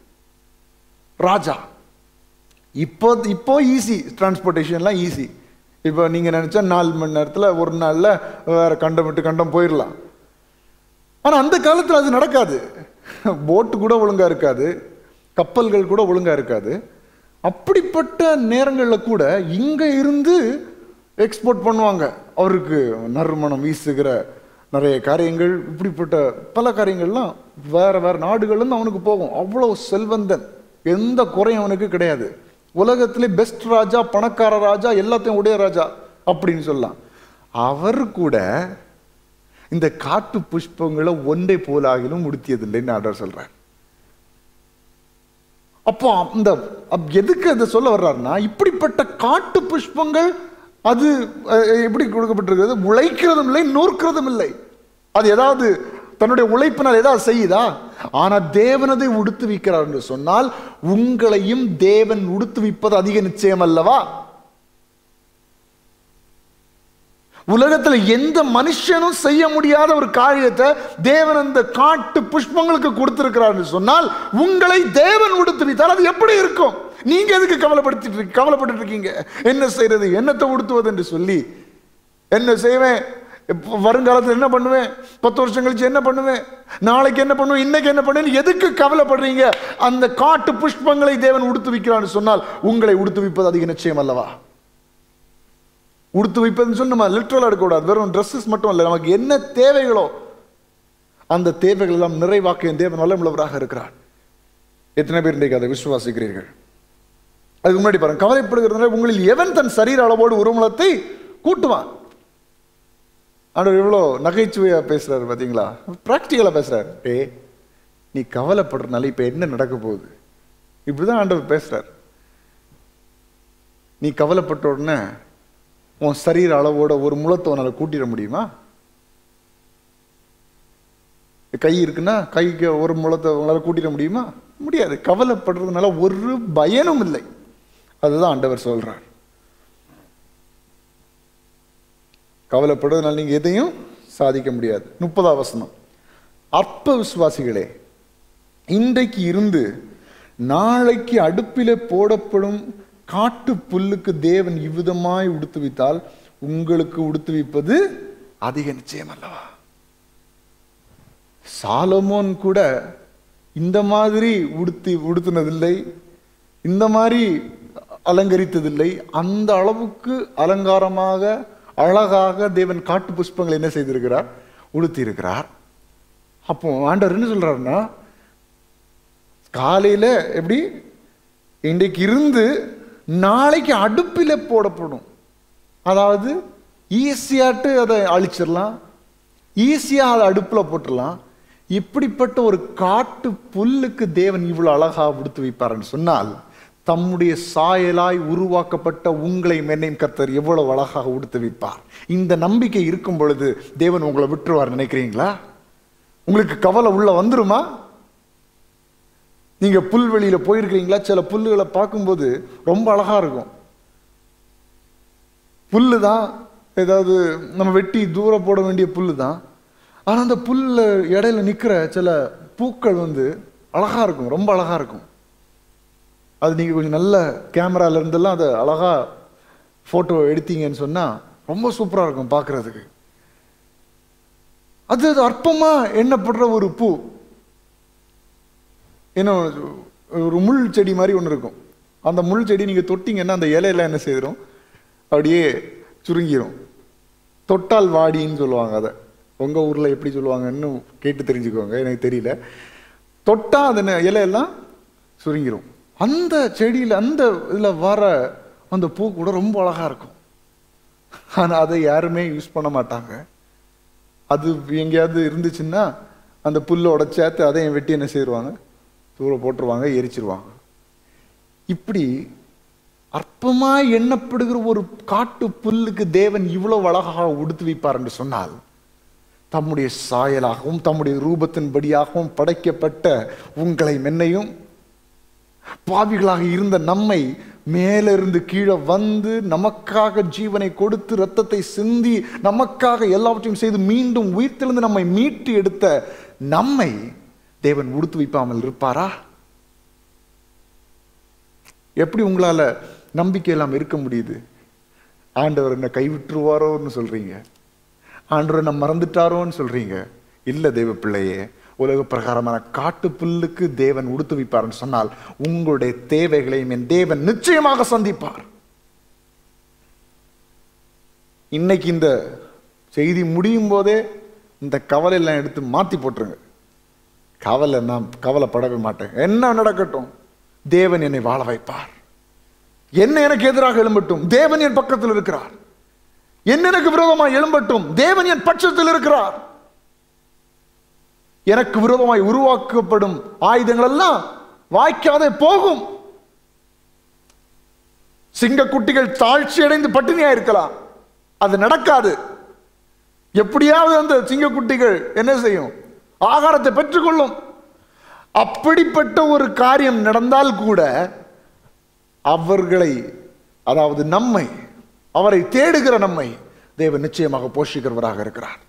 ராஜா இப்போ இப்போ ஈஸி டிரான்ஸ்போர்ட்டேஷன்லாம் ஈஸி இப்போ நீங்கள் நினச்சா நாலு மணி நேரத்தில் ஒரு நாளில் வேற கண்டம் விட்டு கண்டம் போயிடலாம் ஆனால் அந்த காலத்தில் அது நடக்காது போட்டு கூட ஒழுங்காக இருக்காது கப்பல்கள் கூட ஒழுங்காக இருக்காது அப்படிப்பட்ட நேரங்களில் கூட இங்கே இருந்து எக்ஸ்போர்ட் பண்ணுவாங்க அவருக்கு நறுமணம் வீசுகிற நிறைய காரியங்கள் இப்படிப்பட்ட பல காரியங்கள்லாம் வேற வேற நாடுகள்லேருந்து அவனுக்கு போகும் அவ்வளோ செல்வந்தன் எந்த குறையும் அவனுக்கு கிடையாது உலகத்திலே பெஸ்ட் ராஜா பணக்கார ராஜா எல்லாத்தையும் உடைய ராஜா அப்படின்னு சொல்லலாம் அவர் கூட இந்த காட்டு புஷ்பங்களை ஒன்றை போலாகிலும் உடுத்தியதில்லைன்னு ஆர்டர் சொல்றார் அப்போ அந்த அப்- எதுக்கு அதை சொல்ல வர்றாருன்னா இப்படிப்பட்ட காட்டு புஷ்பங்கள் அது அஹ், எப்படி கொடுக்கப்பட்டிருக்கிறது உழைக்கிறதும் இல்லை நூற்கிறதும் இல்லை அது ஏதாவது தன்னுடைய உழைப்பினால் ஏதாவது செய்யுதா ஆனா தேவனதை உடுத்துவிக்கிறார் என்று சொன்னால் உங்களையும் தேவன் உடுத்துவிப்பது அதிக நிச்சயம் அல்லவா உலகத்துல எந்த மனுஷனும் செய்ய முடியாத ஒரு காரியத்தை தேவன் அந்த காட்டு புஷ்பங்களுக்கு கொடுத்திருக்கிறார் சொன்னால் உங்களை தேவன் உடுத்துவித்தால் அது எப்படி இருக்கும் நீங்க எதுக்கு கவலைப்படுத்திட்டு இருக்கீங்க கவலைப்பட்டு இருக்கீங்க என்ன செய்யறது என்னத்தை உடுத்துவது என்று சொல்லி என்ன செய்வேன் இப்ப வருங்காலத்தில் என்ன பண்ணுவேன் பத்து வருஷம் கழிச்சு என்ன பண்ணுவேன் நாளைக்கு என்ன பண்ணுவேன் இன்னைக்கு என்ன பண்ணுவேன் எதுக்கு கவலைப்படுறீங்க அந்த காட்டு புஷ்பங்களை தேவன் உடுத்துவிக்கிறான்னு சொன்னால் உங்களை உடுத்துவிப்பது அதிக நிச்சயம் அல்லவா உடுத்து வைப்பதுன்னு சொல்லி நம்ம லிட்ரலாக எடுக்கக்கூடாது வெறும் ட்ரெஸ்ஸஸ் மட்டும் இல்லை நமக்கு என்ன தேவைகளோ அந்த தேவைகள் எல்லாம் நிறைவாக்க என் தேவன் வல்லமுள்ளவராக இருக்கிறார் எத்தனை பேர் இன்றைக்கு அதை விசுவாசிக்கிறீர்கள் அதுக்கு முன்னாடி பாருங்க கவலைப்படுகிறதுனால உங்களில் எவன் தன் சரீர அளவோடு உருமலத்தை கூட்டுவான் ஆண்டவர் எவ்வளோ நகைச்சுவையாக பேசுறாரு பார்த்தீங்களா ப்ராக்டிக்கலாக பேசுறாரு ஏ நீ கவலைப்படுறதுனால இப்போ என்ன நடக்க போகுது இப்படிதான் ஆண்டவர் பேசுறார் நீ கவலைப்பட்ட உடனே உன் சரீர அளவோட ஒரு முழத்தை உன்னால கூட்டிட முடியுமா கை இருக்குன்னா கைக்கு ஒரு முழத்தை உங்களால் கூட்டிட முடியுமா முடியாது கவலைப்படுறதுனால ஒரு பயனும் இல்லை அதுதான் ஆண்டவர் சொல்றார் கவலைப்படுறதுனால நீங்க எதையும் சாதிக்க முடியாது முப்பதாம் வசனம் அற்ப விசுவாசிகளே இன்றைக்கு இருந்து நாளைக்கு அடுப்பிலே போடப்படும் காட்டு புல்லுக்கு தேவன் இவ்விதமாய் உடுத்துவித்தால் உங்களுக்கு உடுத்துவிப்பது அதிக நிச்சயம் அல்லவா சாலமோன் கூட இந்த மாதிரி உடுத்தி உடுத்தினதில்லை இந்த மாதிரி அலங்கரித்ததில்லை அந்த அளவுக்கு அலங்காரமாக அழகாக தேவன் காட்டு புஷ்பங்களை என்ன செய்திருக்கிறார் உடுத்தி இருக்கிறார் அப்போ ஆண்டவர் என்ன சொல்றாருன்னா காலையில எப்படி இன்றைக்கு இருந்து நாளைக்கு அடுப்பில் போடப்படும் அதாவது ஈஸியாட்டு அதை அழிச்சிடலாம் ஈஸியாக அதை அடுப்பில் போட்டுடலாம் இப்படிப்பட்ட ஒரு காட்டு புல்லுக்கு தேவன் இவ்வளோ அழகா உடுத்து வைப்பாருன்னு சொன்னால் தம்முடைய சாயலாய் உருவாக்கப்பட்ட உங்களை மென்னையும் கர்த்தர் எவ்வளவு அழகாக உடுத்து வைப்பார் இந்த நம்பிக்கை இருக்கும் பொழுது தேவன் உங்களை விட்டுருவார் நினைக்கிறீங்களா உங்களுக்கு கவலை உள்ள வந்துருமா நீங்க புல்வெளியில போயிருக்கிறீங்களா சில புல்லுகளை பார்க்கும்போது ரொம்ப அழகா இருக்கும் புல்லு தான் ஏதாவது நம்ம வெட்டி தூரம் போட வேண்டிய புல்லு தான் ஆனால் அந்த புல்ல இடையில நிற்கிற சில பூக்கள் வந்து அழகா இருக்கும் ரொம்ப அழகா இருக்கும் அது நீங்கள் கொஞ்சம் நல்ல கேமரால இருந்தெல்லாம் அதை அழகா ஃபோட்டோ எடுத்தீங்கன்னு சொன்னால் ரொம்ப சூப்பராக இருக்கும் பார்க்குறதுக்கு அது அது அற்பமாக எண்ணப்படுற ஒரு பூ இன்னும் ஒரு முள் செடி மாதிரி ஒன்று இருக்கும் அந்த முள் செடி நீங்கள் தொட்டிங்கன்னா அந்த இலையெல்லாம் என்ன செய்திரும் அப்படியே சுருங்கிரும் தொட்டால் வாடின்னு சொல்லுவாங்க அதை உங்கள் ஊரில் எப்படி சொல்லுவாங்கன்னு கேட்டு தெரிஞ்சுக்கோங்க எனக்கு தெரியல தொட்டா அந்த நெ- இலையெல்லாம் சுருங்கிரும் அந்த செடியில் அந்த இதில் வர அந்த பூ கூட ரொம்ப அழகாக இருக்கும் ஆனால் அதை யாருமே யூஸ் பண்ண மாட்டாங்க அது எங்கேயாவது இருந்துச்சுன்னா அந்த புல்லோட சேர்த்து அதையும் வெட்டி என்ன செய்வாங்க தூர போட்டுருவாங்க எரிச்சிருவாங்க இப்படி அற்பமாய் எண்ணப்படுகிற ஒரு காட்டு புல்லுக்கு தேவன் இவ்வளவு அழகாக உடுத்து வைப்பார் என்று சொன்னால் தம்முடைய சாயலாகவும் தம்முடைய ரூபத்தின்படியாகவும் படைக்கப்பட்ட உங்களை மென்னையும் பாவிகளாக இருந்த நம்மை மேலிருந்து கீழே வந்து நமக்காக ஜீவனை கொடுத்து இரத்தத்தை சிந்தி நமக்காக எல்லாவற்றையும் செய்து மீண்டும் உயிர்த்தெழுந்து நம்மை மீட்டு எடுத்த நம்மை தேவன் உடுத்து வைப்பாமல் இருப்பாரா எப்படி உங்களால நம்பிக்கை இல்லாம இருக்க முடியுது ஆண்டவர் என்ன கைவிட்டுருவாரோன்னு சொல்றீங்க ஆண்டவர் என்ன மறந்துட்டாரோன்னு சொல்றீங்க இல்ல தேவ பிள்ளையே உலக பிரகாரமான காட்டு புல்லுக்கு தேவன் உடுத்து வைப்பார்னு சொன்னால் உங்களுடைய தேவைகளையும் என் தேவன் நிச்சயமாக சந்திப்பார் இன்னைக்கு இந்த செய்தி முடியும் போதே இந்த கவலை எல்லாம் எடுத்து மாத்தி போட்டுருங்க கவலை நான் கவலைப்படவே மாட்டேன் என்ன நடக்கட்டும் தேவன் என்னை வாழ வைப்பார் என்ன எனக்கு எதிராக எழும்பட்டும் தேவன் என் பக்கத்தில் இருக்கிறார் என்ன எனக்கு விரோதமாய் எழும்பட்டும் தேவன் என் பட்சத்தில் இருக்கிறார் எனக்கு விரோதமாய் உருவாக்கப்படும் ஆயுதங்கள் எல்லாம் வாய்க்காதே போகும் சிங்கக்குட்டிகள் தாழ்ச்சி அடைந்து பட்டினியா இருக்கலாம் அது நடக்காது எப்படியாவது அந்த சிங்கக்குட்டிகள் என்ன செய்யும் ஆகாரத்தை பெற்றுக்கொள்ளும் அப்படிப்பட்ட ஒரு காரியம் நடந்தால் கூட அவர்களை அதாவது நம்மை அவரை தேடுகிற நம்மை தேவன் நிச்சயமாக போஷிக்கிறவராக இருக்கிறார்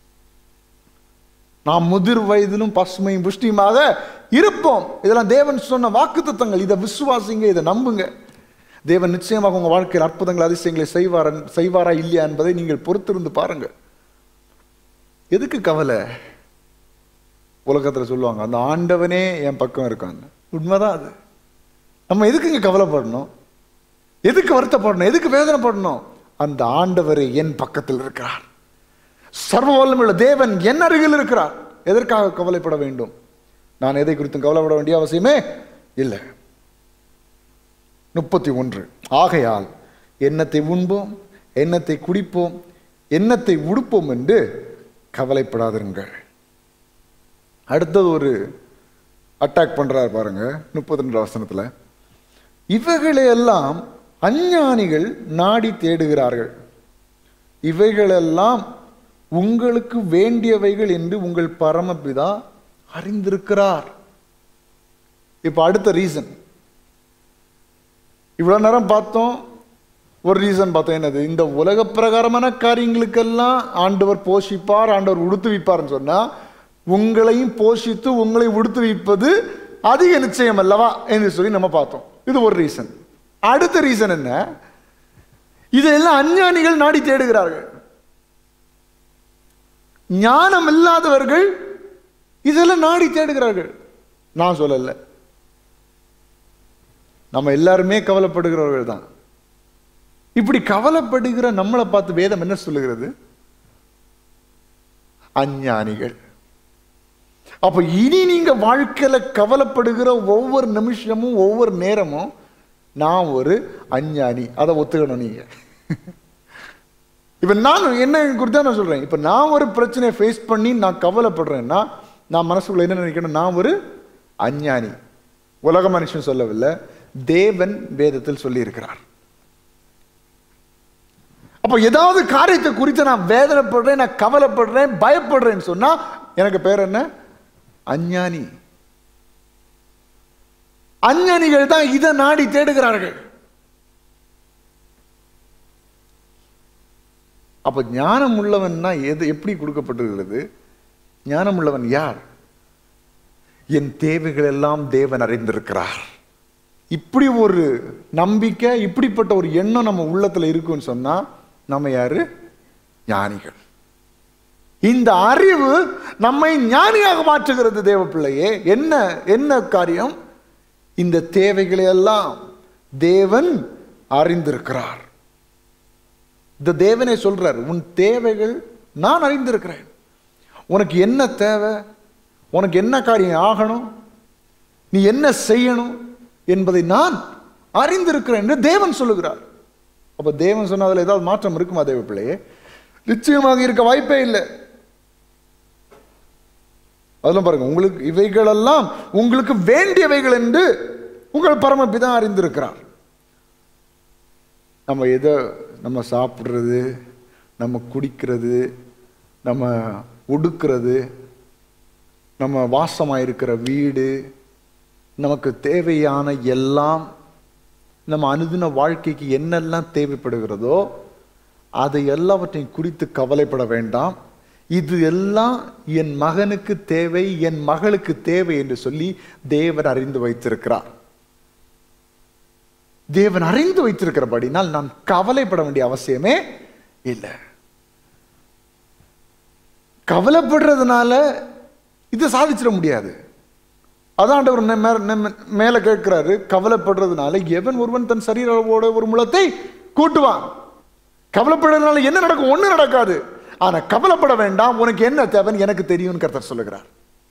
நாம் முதிர் வயதிலும் பசுமையும் புஷ்டியுமாக இருப்போம் இதெல்லாம் தேவன் சொன்ன வாக்குத்தத்தங்கள் இதை விசுவாசிங்க இதை நம்புங்க தேவன் நிச்சயமாக உங்க வாழ்க்கையில் அற்புதங்கள் அதிசயங்களை செய்வார் செய்வாரா இல்லையா என்பதை நீங்கள் பொறுத்திருந்து பாருங்க எதுக்கு கவலை உலகத்துல சொல்லுவாங்க அந்த ஆண்டவனே என் பக்கம் இருக்காங்க உண்மைதான் அது நம்ம எதுக்குங்க கவலைப்படணும் எதுக்கு வருத்தப்படணும் எதுக்கு வேதனைப்படணும் அந்த ஆண்டவர் என் பக்கத்தில் இருக்கிறார் சர்வ வல்லமையுள்ள தேவன் என் அருகில் இருக்கிறார் எதற்காக கவலைப்பட வேண்டும் நான் எதை குறித்தும் கவலைப்பட வேண்டிய அவசியமே இல்லை முப்பத்தி ஒன்று ஆகையால் எண்ணத்தை உண்போம் எண்ணத்தை குடிப்போம் எண்ணத்தை உடுப்போம் என்று கவலைப்படாதிருங்கள் அடுத்தது ஒரு அட்டாக் பண்றார் பாருங்க முப்பத்தி ரெண்டு வசனத்துல இவைகளையெல்லாம் அஞ்ஞானிகள் நாடி தேடுகிறார்கள் இவைகளெல்லாம் உங்களுக்கு வேண்டியவைகள் என்று உங்கள் பரமபிதா அறிந்திருக்கிறார் இப்ப அடுத்த ரீசன் இவ்வளவு நேரம் பார்த்தோம் ஒரு ரீசன் பார்த்தோம் என்னது இந்த உலக பிரகாரமான காரியங்களுக்கெல்லாம் ஆண்டவர் போஷிப்பார் ஆண்டவர் உடுத்துவிப்பார்னு சொன்னா உங்களையும் போஷித்து உங்களை உடுத்துவிப்பது அதிக நிச்சயம் அல்லவா என்று சொல்லி நம்ம பார்த்தோம் இது ஒரு ரீசன் அடுத்த ரீசன் என்ன இதெல்லாம் அஞ்ஞானிகள் நாடி தேடுகிறார்கள் ஞானம் இல்லாதவர்கள் இதெல்லாம் நாடி தேடுகிறார்கள் நான் சொல்லல நம்ம எல்லாருமே கவலைப்படுகிறவர்கள் தான் இப்படி கவலைப்படுகிற நம்மளை பார்த்து வேதம் என்ன சொல்லுகிறது அஞ்ஞானிகள் அப்ப இனி நீங்க வாழ்க்கையில கவலைப்படுகிற ஒவ்வொரு நிமிஷமும் ஒவ்வொரு நேரமும் நான் ஒரு அஞ்ஞானி அதை ஒத்துக்கணும் நீங்க இப்ப நான் என்ன குறித்து நான் சொல்றேன் இப்ப நான் ஒரு பிரச்சனையை ஃபேஸ் பண்ணி நான் கவலைப்படுறேன்னா நான் மனசுக்குள்ள என்ன நினைக்கணும் நான் ஒரு அஞ்ஞானி உலக மனுஷன் சொல்லவில்லை தேவன் வேதத்தில் சொல்லியிருக்கிறார் அப்போ ஏதாவது காரியத்தை குறித்து நான் வேதனைப்படுறேன் நான் கவலைப்படுறேன் பயப்படுறேன்னு சொன்னா எனக்கு பேர் என்ன அஞ்ஞானி அஞ்ஞானிகள் தான் இதை நாடி தேடுகிறார்கள் அப்ப ஞானம் உள்ளவன்னா எது எப்படி கொடுக்கப்பட்டிருக்கிறது ஞானம் உள்ளவன் யார் என் தேவைகள் எல்லாம் தேவன் அறிந்திருக்கிறார் இப்படி ஒரு நம்பிக்கை இப்படிப்பட்ட ஒரு எண்ணம் நம்ம உள்ளத்துல இருக்குன்னு சொன்னா நம்ம யாரு ஞானிகள் இந்த அறிவு நம்மை ஞானியாக மாற்றுகிறது தேவ பிள்ளையே என்ன என்ன காரியம் இந்த தேவைகளை எல்லாம் தேவன் அறிந்திருக்கிறார் இந்த தேவனே சொல்றார் உன் தேவைகள் நான் அறிந்திருக்கிறேன் உனக்கு என்ன தேவை உனக்கு என்ன காரியம் ஆகணும் நீ என்ன செய்யணும் என்பதை நான் அறிந்திருக்கிறேன் என்று தேவன் சொல்லுகிறார் அப்ப தேவன் சொன்னதில் ஏதாவது மாற்றம் இருக்குமா தேவ பிள்ளையே நிச்சயமாக இருக்க வாய்ப்பே இல்லை அதெல்லாம் பாருங்க உங்களுக்கு இவைகளெல்லாம் உங்களுக்கு வேண்டியவைகள் என்று உங்கள் பரமபிதா அறிந்திருக்கிறார் நம்ம எதை நம்ம சாப்பிட்றது நம்ம குடிக்கிறது நம்ம உடுக்கிறது நம்ம வாசமாக இருக்கிற வீடு நமக்கு தேவையான எல்லாம் நம்ம அனுதின வாழ்க்கைக்கு என்னெல்லாம் தேவைப்படுகிறதோ அதை எல்லாவற்றையும் குறித்து கவலைப்பட வேண்டாம் இது எல்லாம் என் மகனுக்கு தேவை என் மகளுக்கு தேவை என்று சொல்லி தேவன் அறிந்து வைத்திருக்கிறார் தேவன் அறிந்து வைத்திருக்கிறபடினால் நான் கவலைப்பட வேண்டிய அவசியமே இல்லை கவலைப்படுறதுனால இதை சாதிச்சிட முடியாது அதான் ஆண்டவர் நெ- மே- நெ- மேல கேட்கிறாரு கவலைப்படுறதுனால எவன் ஒருவன் தன் சரீரோட ஒரு முளத்தை கூட்டுவான் கவலைப்படுறதுனால என்ன நடக்கும் ஒண்ணு நடக்காது ஆனா கவலைப்பட வேண்டாம் உனக்கு என்ன தேவைன்னு எனக்கு தெரியும்னு கர்த்தர் சொல்லுகிறார்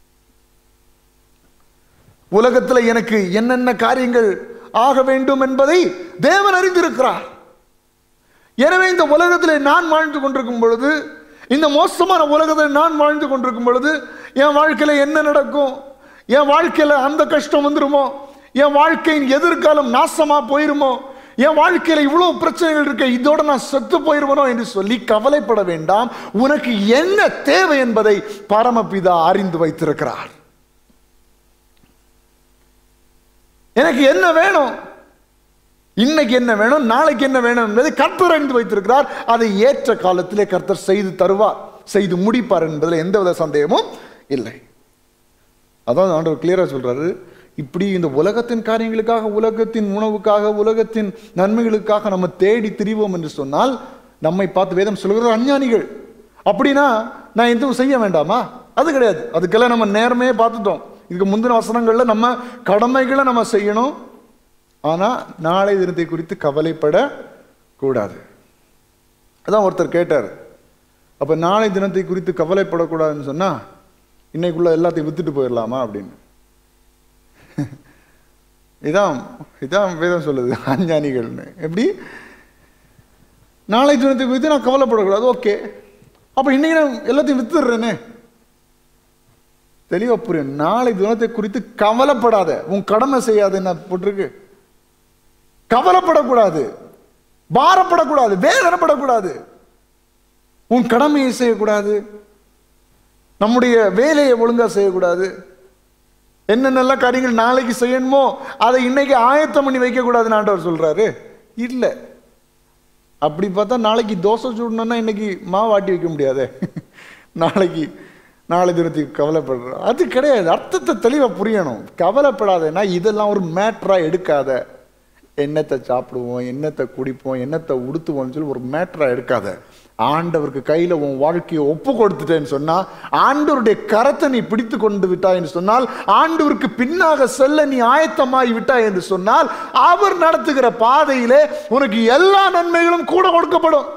உலகத்துல எனக்கு என்னென்ன காரியங்கள் ஆக வேண்டும் என்பதை தேவன் அறிந்திருக்கிறார் எனவே இந்த உலகத்திலே நான் வாழ்ந்து கொண்டிருக்கும் பொழுது இந்த மோசமான உலகத்தில் நான் வாழ்ந்து கொண்டிருக்கும் பொழுது என் வாழ்க்கையில என்ன நடக்கும் என் வாழ்க்கையில அந்த கஷ்டம் வந்துருமோ என் வாழ்க்கையின் எதிர்காலம் நாசமா போயிருமோ என் வாழ்க்கையில இவ்வளவு பிரச்சனைகள் இருக்கு இதோட நான் செத்து போயிருவனோ என்று சொல்லி கவலைப்பட வேண்டாம் உனக்கு என்ன தேவை என்பதை பரமபிதா அறிந்து வைத்திருக்கிறார் எனக்கு என்ன வேணும் இன்னைக்கு என்ன வேணும் நாளைக்கு என்ன வேணும் என்பதை கர்த்தர் அறிந்து வைத்திருக்கிறார் அதை ஏற்ற காலத்திலே கர்த்தர் செய்து தருவார் செய்து முடிப்பார் என்பதில் எந்தவித சந்தேகமும் இல்லை அதான் ஆண்டவர் கிளியரா சொல்றாரு இப்படி இந்த உலகத்தின் காரியங்களுக்காக உலகத்தின் உணவுக்காக உலகத்தின் நன்மைகளுக்காக நம்ம தேடி திரிவோம் என்று சொன்னால் நம்மை பார்த்து வேதம் சொல்கிறது அஞ்ஞானிகள் அப்படின்னா நான் எதுவும் செய்ய வேண்டாமா அது கிடையாது அதுக்கெல்லாம் நம்ம நேரமே பார்த்துட்டோம் இதுக்கு முந்தின வசனங்கள்ல நம்ம கடமைகளை நம்ம செய்யணும் ஆனா நாளை தினத்தை குறித்து கவலைப்பட கூடாது அதான் ஒருத்தர் கேட்டார் அப்ப நாளை தினத்தை குறித்து கவலைப்படக்கூடாதுன்னு சொன்னா இன்னைக்குள்ள எல்லாத்தையும் வித்துட்டு போயிடலாமா அப்படின்னு இதான் இதான் வேதம் சொல்லுது அஞ்ஞானிகள்னு எப்படி நாளை தினத்தை குறித்து நான் கவலைப்படக்கூடாது ஓகே அப்ப இன்னைக்கு நான் எல்லாத்தையும் வித்துடுறேனே தெளிவா புரியும் நாளை தினத்தை குறித்து கவலைப்படாத உன் கடமை செய்யாத என்ன போட்டிருக்கு கவலைப்படக்கூடாது பாரப்படக்கூடாது வேதனைப்படக்கூடாது உன் கடமையை செய்யக்கூடாது நம்முடைய வேலையை ஒழுங்கா செய்யக்கூடாது என்னென்னலாம் காரியங்கள் நாளைக்கு செய்யணுமோ அதை இன்னைக்கு ஆயத்தம் பண்ணி வைக்க கூடாதுன்னு ஆண்டவர் சொல்றாரு இல்லை அப்படி பார்த்தா நாளைக்கு தோசை சுடணும்னா இன்னைக்கு மாவு ஆட்டி வைக்க முடியாதே நாளைக்கு நாளை தினத்துக்கு கவலைப்படுற அது கிடையாது அர்த்தத்தை தெளிவாக புரியணும் கவலைப்படாதேன்னா இதெல்லாம் ஒரு மேட்ரா எடுக்காத என்னத்தை சாப்பிடுவோம் என்னத்தை குடிப்போம் என்னத்தை உடுத்துவோம்னு சொல்லி ஒரு மேட்ரா எடுக்காத ஆண்டவருக்கு கையில உன் வாழ்க்கையை ஒப்பு கொடுத்துட்டேன்னு சொன்னா ஆண்டவருடைய கரத்தை நீ பிடித்து கொண்டு விட்டாய் என்று சொன்னால் ஆண்டவருக்கு பின்னாக செல்ல நீ ஆயத்தமாகி விட்டாய் என்று சொன்னால் அவர் நடத்துகிற பாதையிலே உனக்கு எல்லா நன்மைகளும் கூட கொடுக்கப்படும்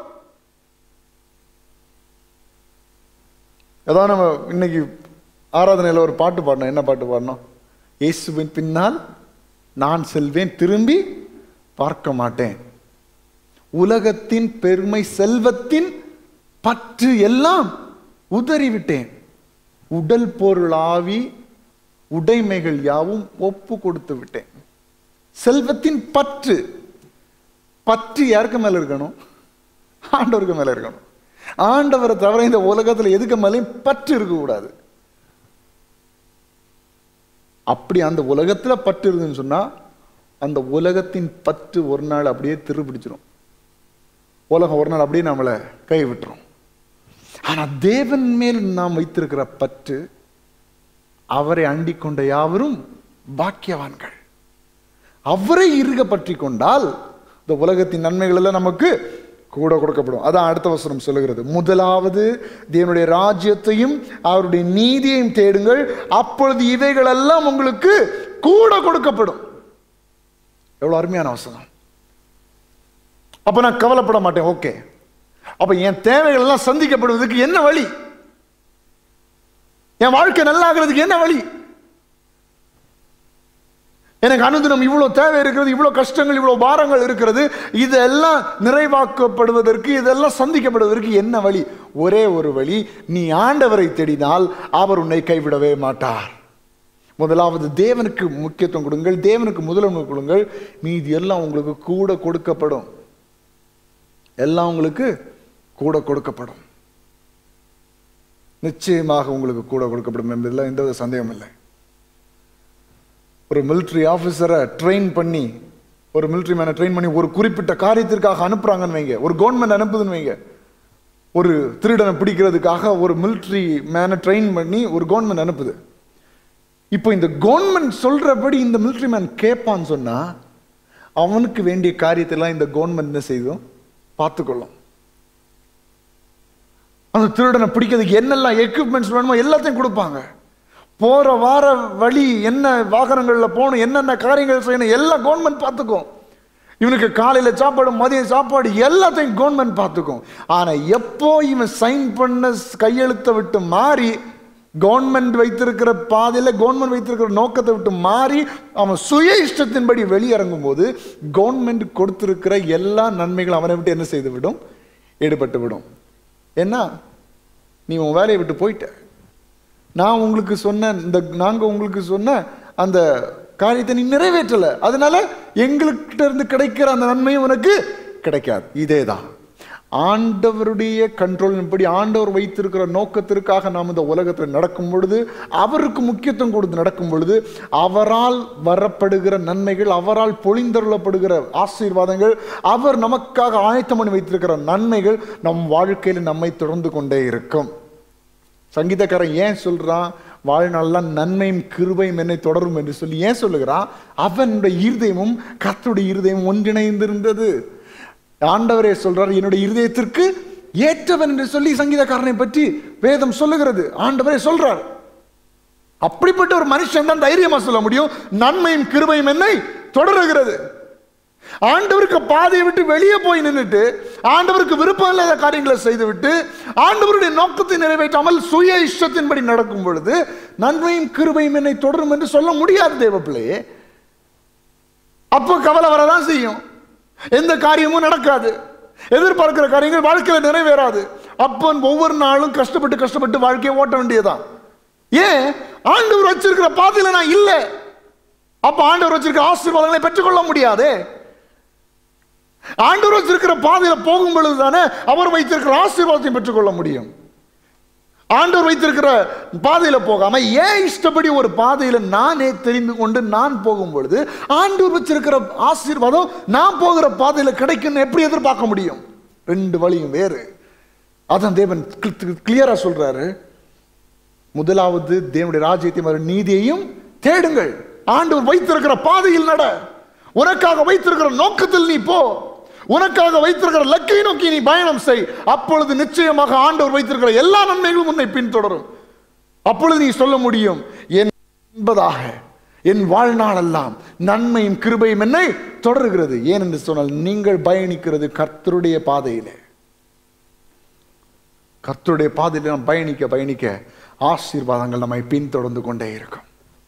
அதான் நம்ம இன்னைக்கு ஆராதனையில் ஒரு பாட்டு பாடணும் என்ன பாட்டு பாடணும் இயேசுவின் பின்னால் நான் செல்வேன் திரும்பி பார்க்க மாட்டேன் உலகத்தின் பெருமை செல்வத்தின் பற்று எல்லாம் உதறிவிட்டேன் உடல் பொருளாவி உடைமைகள் யாவும் ஒப்பு கொடுத்து விட்டேன் செல்வத்தின் பற்று பற்று யாருக்கு மேல இருக்கணும் ஆண்டவருக்கு மேல இருக்கணும் ஆண்டவரை தவிர இந்த உலகத்துல எதுக்கு மேலேயும் பற்று இருக்கக்கூடாது அப்படி அந்த உலகத்துல பற்று இருக்குன்னு சொன்னா அந்த உலகத்தின் பற்று ஒரு நாள் அப்படியே திருப்பிடிச்சிடும் உலகம் ஒரு நாள் அப்படியே நம்மளை கை விட்டுரும் ஆனா தேவன் மேல் நாம் வைத்திருக்கிற பற்று அவரை அண்டிக் கொண்ட யாவரும் பாக்கியவான்கள் அவரை இருக பற்றி கொண்டால் இந்த உலகத்தின் நன்மைகள் எல்லாம் நமக்கு கூட கொடுக்கப்படும் அதான் அடுத்த வசனம் சொல்லுகிறது முதலாவது தேவனுடைய ராஜ்யத்தையும் அவருடைய நீதியையும் தேடுங்கள் அப்பொழுது இவைகள் எல்லாம் உங்களுக்கு கூட கொடுக்கப்படும் எவ்வளவு அருமையான வசனம் அப்ப நான் கவலைப்பட மாட்டேன் ஓகே அப்ப என் தேவைகள் எல்லாம் சந்திக்கப்படுவதற்கு என்ன வழி என் வாழ்க்கை நல்லாகிறதுக்கு என்ன வழி எனக்கு அனுதினம் இவ்வளவு தேவை இருக்கிறது இவ்வளவு கஷ்டங்கள் இவ்வளவு பாரங்கள் இருக்கிறது இதெல்லாம் நிறைவாக்கப்படுவதற்கு இதெல்லாம் சந்திக்கப்படுவதற்கு என்ன வழி ஒரே ஒரு வழி நீ ஆண்டவரை தேடினால் அவர் உன்னை கைவிடவே மாட்டார் முதலாவது தேவனுக்கு முக்கியத்துவம் கொடுங்கள் தேவனுக்கு முதலிடம் கொடுங்கள் மீதி எல்லாம் உங்களுக்கு கூட கொடுக்கப்படும் எல்லாம் உங்களுக்கு கூட கொடுக்கப்படும் நிச்சயமாக உங்களுக்கு கூட கொடுக்கப்படும் என்பதில் எந்த வித சந்தேகம் இல்லை ஒரு மிலிட்ரி ஆஃபீஸரை ட்ரெயின் பண்ணி ஒரு மிலிட்ரி மேனை ட்ரெயின் பண்ணி ஒரு குறிப்பிட்ட காரியத்திற்காக அனுப்புறாங்கன்னு வைங்க ஒரு கவர்மெண்ட் அனுப்புதுன்னு வைங்க ஒரு திருடனை பிடிக்கிறதுக்காக ஒரு மிலிட்ரி மேனை ட்ரெயின் பண்ணி ஒரு கவர்மெண்ட் அனுப்புது இப்போ இந்த கவர்மெண்ட் சொல்றபடி இந்த மிலிட்ரி மேன் கேட்பான்னு சொன்னா அவனுக்கு வேண்டிய காரியத்தெல்லாம் இந்த கவர்மெண்ட் என்ன செய்யும் பார்த்துக்கொள்ளும் அந்த திருடனை பிடிக்கிறதுக்கு என்னெல்லாம் எக்யூப்மெண்ட்ஸ் வேணுமோ எல்லாத்தையும் கொடுப்பாங்க போற வார வழி என்ன வாகனங்கள்ல போகணும் என்னென்ன காரியங்கள் செய்யணும் எல்லாம் கவர்மெண்ட் பார்த்துக்கும் இவனுக்கு காலையில சாப்பாடு மதியம் சாப்பாடு எல்லாத்தையும் கவர்மெண்ட் பார்த்துக்கும் ஆனா எப்போ இவன் சைன் பண்ண கையெழுத்தை விட்டு மாறி கவர்மெண்ட் வைத்திருக்கிற பாதையில கவர்மெண்ட் வைத்திருக்கிற நோக்கத்தை விட்டு மாறி அவன் சுய இஷ்டத்தின்படி வெளியிறங்கும் போது கவர்மெண்ட் கொடுத்திருக்கிற எல்லா நன்மைகளும் அவனை விட்டு என்ன செய்து விடும் ஈடுபட்டு விடும் ஏன்னா நீ உன் வேலையை விட்டு போயிட்ட நான் உங்களுக்கு சொன்ன இந்த நாங்க உங்களுக்கு சொன்ன அந்த காரியத்தை நீ நிறைவேற்றல அதனால எங்கள்கிட்ட இருந்து கிடைக்கிற அந்த நன்மையும் உனக்கு கிடைக்காது இதே தான் ஆண்டவருடைய கண்ட்ரோலின்படி ஆண்டவர் வைத்திருக்கிற நோக்கத்திற்காக நாம் இந்த உலகத்தில் நடக்கும் பொழுது அவருக்கு முக்கியத்துவம் கொடுத்து நடக்கும் பொழுது அவரால் வரப்படுகிற நன்மைகள் அவரால் பொழிந்தருளப்படுகிற ஆசீர்வாதங்கள் அவர் நமக்காக ஆயத்தம் பண்ணி வைத்திருக்கிற நன்மைகள் நம் வாழ்க்கையில் நம்மை தொடர்ந்து கொண்டே இருக்கும் சங்கீதக்காரன் ஏன் சொல்றான் வாழ்நாள்லாம் நன்மையும் கிருபையும் என்னை தொடரும் என்று சொல்லி ஏன் சொல்லுகிறான் அவனுடைய இருதயமும் கர்த்தருடைய இருதயம் ஒன்றிணைந்திருந்தது ஆண்டவரே சொல்றார் என்னுடைய இருதயத்திற்கு ஏற்றவன் என்று சொல்லி சங்கீதக்காரனை பற்றி வேதம் சொல்லுகிறது ஆண்டவரே சொல்றார் அப்படிப்பட்ட ஒரு மனுஷன் தான் தைரியமா சொல்ல முடியும் நன்மையும் கிருபையும் என்னை தொடருகிறது ஆண்டவருக்கு பாதையை விட்டு வெளியே போய் நின்றுட்டு ஆண்டவருக்கு விருப்பம் இல்லாத காரியங்களை செய்துவிட்டு ஆண்டவருடைய நோக்கத்தை நிறைவேற்றாமல் சுய இஷ்டத்தின்படி நடக்கும் பொழுது நன்மையும் கிருபையும் என்னை தொடரும் என்று சொல்ல முடியாது தேவப்பிள்ளையே அப்போ கவலை வரதான் செய்யும் எந்த காரியமும் நடக்காது எதிர்பார்க்கிற காரியங்கள் வாழ்க்கையில நிறைவேறாது அப்போ ஒவ்வொரு நாளும் கஷ்டப்பட்டு கஷ்டப்பட்டு வாழ்க்கையை ஓட்ட வேண்டியதுதான் ஏன் ஆண்டவர் வச்சிருக்கிற பாதையில நான் இல்லை அப்ப ஆண்டவர் வச்சிருக்கிற ஆசீர்வாதங்களை பெற்றுக்கொள்ள முடியாதே ஆண்டவர் வச்சிருக்கிற பாதையில போகும் பொழுது தானே அவர் வைத்திருக்கிற ஆசீர்வாதத்தை பெற்றுக்கொள்ள முடியும் ஆண்டவர் வைத்திருக்கிற பாதையில போகாம ஏன் இஷ்டப்படி ஒரு பாதையில நானே தெரிந்து கொண்டு நான் போகும் பொழுது ஆண்டவர் வச்சிருக்கிற ஆசீர்வாதம் நான் போகிற பாதையில கிடைக்கும்னு எப்படி எதிர்பார்க்க முடியும் ரெண்டு வழியும் வேறு அதான் தேவன் கிளியரா சொல்றாரு முதலாவது தேவனுடைய ராஜ்யத்தையும் அவர் நீதியையும் தேடுங்கள் ஆண்டவர் வைத்திருக்கிற பாதையில் நட உனக்காக வைத்திருக்கிற நோக்கத்தில் நீ போ உனக்காக வைத்திருக்கிற லக்கை நோக்கி நீ பயணம் செய் அப்பொழுது நிச்சயமாக ஆண்டவர் வைத்திருக்கிற எல்லா நன்மைகளும் உன்னை பின்தொடரும் அப்பொழுது நீ சொல்ல முடியும் என் என்பதாக என் வாழ்நாளெல்லாம் நன்மையும் கிருபையும் என்னை தொடர்கிறது ஏன் என்று சொன்னால் நீங்கள் பயணிக்கிறது கர்த்தருடைய பாதையிலே கர்த்தருடைய பாதையில நாம் பயணிக்க பயணிக்க ஆசீர்வாதங்கள் நம்மை பின்தொடர்ந்து கொண்டே இருக்கும்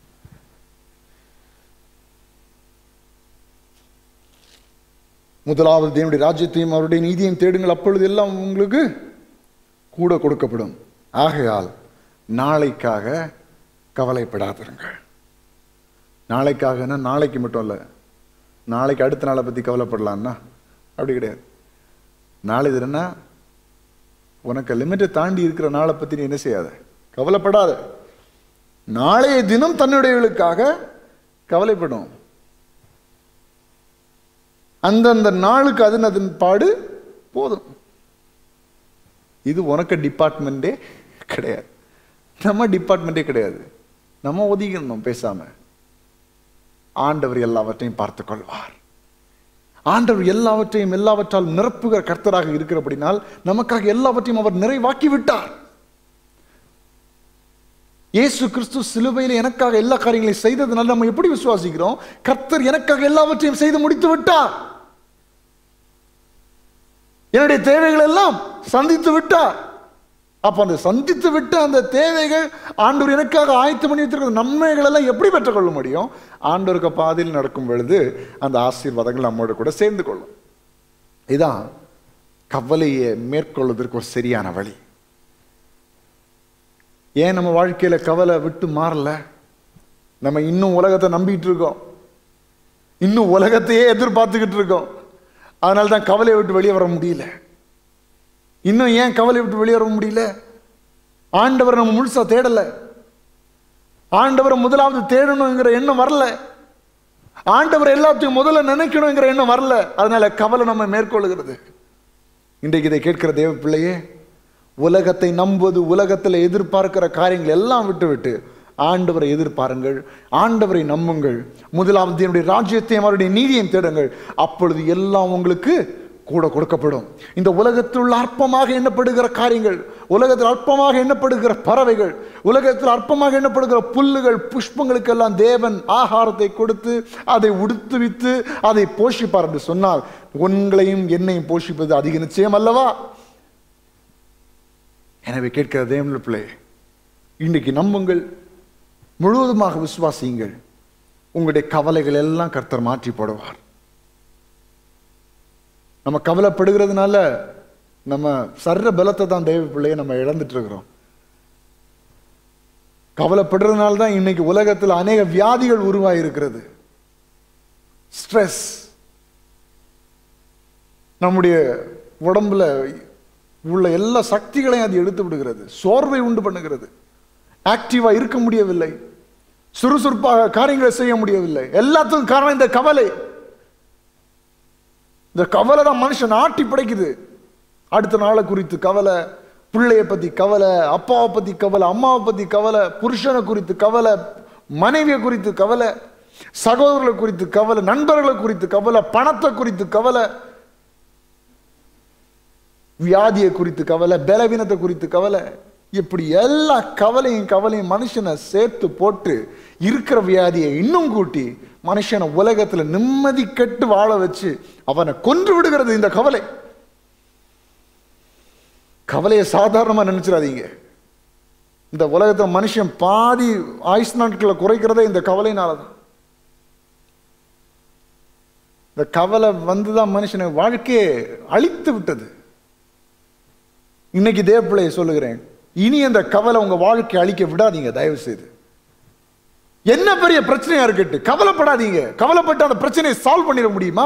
முதலாவது தேவனுடைய ராஜ்யத்தையும் அவருடைய நீதியையும் தேடுங்கள் அப்பொழுது எல்லாம் உங்களுக்கு கூட கொடுக்கப்படும் ஆகையால் நாளைக்காக கவலைப்படாதிருங்கள் நாளைக்காகனா நாளைக்கு மட்டும் இல்லை நாளைக்கு அடுத்த நாளை பற்றி கவலைப்படலான்னா அப்படி கிடையாது நாளை இது என்ன உனக்கு லிமிட்டை தாண்டி இருக்கிற நாளை பற்றி நீ என்ன செய்யாத கவலைப்படாத நாளைய தினம் தன்னுடையவர்களுக்காக கவலைப்படும் அந்தந்த நாளுக்கு அதன் அதன் பாடு போதும் இது உனக்கு டிபார்ட்மெண்ட்டே கிடையாது நம்ம டிபார்ட்மெண்ட்டே கிடையாது நம்ம ஒதுங்கிடணும் பேசாம ஆண்டவர் எல்லாவற்றையும் பார்த்து கொள்வார் ஆண்டவர் எல்லாவற்றையும் எல்லாவற்றால் நிரப்புகிற கர்த்தராக இருக்கிறபடினால் நமக்காக எல்லாவற்றையும் அவர் நிறைவாக்கி விட்டார் இயேசு கிறிஸ்து சிலுவையில் எனக்காக எல்லா காரியங்களையும் செய்ததுனால நம்ம எப்படி விசுவாசிக்கிறோம் கர்த்தர் எனக்காக எல்லாவற்றையும் செய்து முடித்து விட்டார் என்னுடைய தேவைகள் எல்லாம் சந்தித்து விட்டார் அப்ப அந்த சந்தித்து விட்ட அந்த தேவைகள் ஆண்டவர் எனக்காக ஆயத்தம் பண்ணி வச்சிருக்கிற நன்மைகள் எல்லாம் எப்படி பெற்றுக்கொள்ள முடியும் ஆண்டவருக்கு பாதையில் நடக்கும் பொழுது அந்த ஆசீர்வாதங்கள் நம்மோட கூட சேர்ந்து கொள்ளும் இதான் கவலையை மேற்கொள்வதற்கு ஒரு சரியான வழி ஏன் நம்ம வாழ்க்கையில கவலை விட்டு மாறல நம்ம இன்னும் உலகத்தை நம்பிட்டு இருக்கோம் இன்னும் உலகத்தையே எதிர்பார்த்துக்கிட்டு இருக்கோம் அதனால தான் கவலையை விட்டு வெளியே வர முடியல இன்னும் ஏன் கவலை விட்டு வெளியே வர முடியல ஆண்டவர் நம்ம முழுசா தேடல ஆண்டவரை முதலாவது தேடணுங்கிற எண்ணம் வரல ஆண்டவர் எல்லாத்தையும் முதல்ல நினைக்கணுங்கிற எண்ணம் வரல அதனால கவலை நம்ம மேற்கொள்ளுகிறது இன்றைக்கு இதை கேட்கிற தேவ பிள்ளையே உலகத்தை நம்புவது உலகத்தில் எதிர்பார்க்கிற காரியங்கள் எல்லாம் விட்டு விட்டு ஆண்டவரை எதிர்பாருங்கள் ஆண்டவரை நம்புங்கள் முதலாவது என்னுடைய ராஜ்யத்தையும் அவருடைய நீதியையும் தேடுங்கள் அப்பொழுது எல்லாம் உங்களுக்கு கூட கொடுக்கப்படும் இந்த உலகத்தில் உள்ள அற்பமாக எண்ணப்படுகிற காரியங்கள் உலகத்தில் அற்பமாக எண்ணப்படுகிற பறவைகள் உலகத்தில் அற்பமாக எண்ணப்படுகிற புல்லுகள் புஷ்பங்களுக்கெல்லாம் தேவன் ஆகாரத்தை கொடுத்து அதை உடுத்துவித்து அதை போஷிப்பார் என்று சொன்னால் உங்களையும் என்னையும் போஷிப்பது அதிக நிச்சயம் அல்லவா எனவே கேட்கிற தேவனுடைய பிள்ளை இன்றைக்கு நம்புங்கள் முழுவதுமாக விசுவாசியுங்கள் உங்களுடைய கவலைகள் எல்லாம் கர்த்தர் மாற்றி போடுவார் நம்ம கவலைப்படுகிறதுனால நம்ம சர்ற பலத்தை தான் தேவ பிள்ளையை நம்ம இழந்துட்டு இருக்கிறோம் கவலைப்படுறதுனால தான் இன்னைக்கு உலகத்தில் அநேக வியாதிகள் உருவாகி இருக்கிறது ஸ்ட்ரெஸ் நம்முடைய உடம்புல உள்ள எல்லா சக்திகளையும் அது எடுத்து விடுகிறது சோர்வை உண்டு பண்ணுகிறது ஆக்டிவா இருக்க முடியவில்லை சுறுசுறுப்பாக காரியங்களை செய்ய முடியவில்லை எல்லாத்துக்கும் காரணம் இந்த கவலை இந்த கவலை தான் மனுஷன் ஆட்டி படைக்குது அடுத்த நாளை குறித்து கவலை பிள்ளைய பத்தி கவலை அப்பாவை பத்தி கவலை அம்மாவை பத்தி கவலை புருஷனை குறித்து கவலை மனைவியை குறித்து கவலை சகோதரர்களை குறித்து கவலை நண்பர்களை குறித்து கவலை பணத்தை குறித்து கவலை வியாதியை குறித்து கவலை பலவீனத்தை குறித்து கவலை இப்படி எல்லா கவலையும் கவலையும் மனுஷனை சேர்த்து போட்டு இருக்கிற வியாதியை இன்னும் கூட்டி மனுஷனை உலகத்துல நிம்மதி கெட்டு வாழ வச்சு அவனை கொன்று விடுகிறது இந்த கவலை கவலையை சாதாரணமா நினைச்சிடாதீங்க இந்த உலகத்துல மனுஷன் பாதி ஆயுஷ் நாட்களை குறைக்கிறதே இந்த கவலையினால தான் இந்த கவலை வந்துதான் மனுஷனை வாழ்க்கையை அழித்து விட்டது இன்னைக்கு தேவப்பிள்ளையை சொல்லுகிறேன் இனி அந்த கவலை உங்க வாழ்க்கை அழிக்க விடாதீங்க தயவு செய்து என்ன பெரிய பிரச்சனையா இருக்கட்டு கவலைப்படாதீங்க கவலைப்பட்டு அந்த பிரச்சனையை சால்வ் பண்ணிட முடியுமா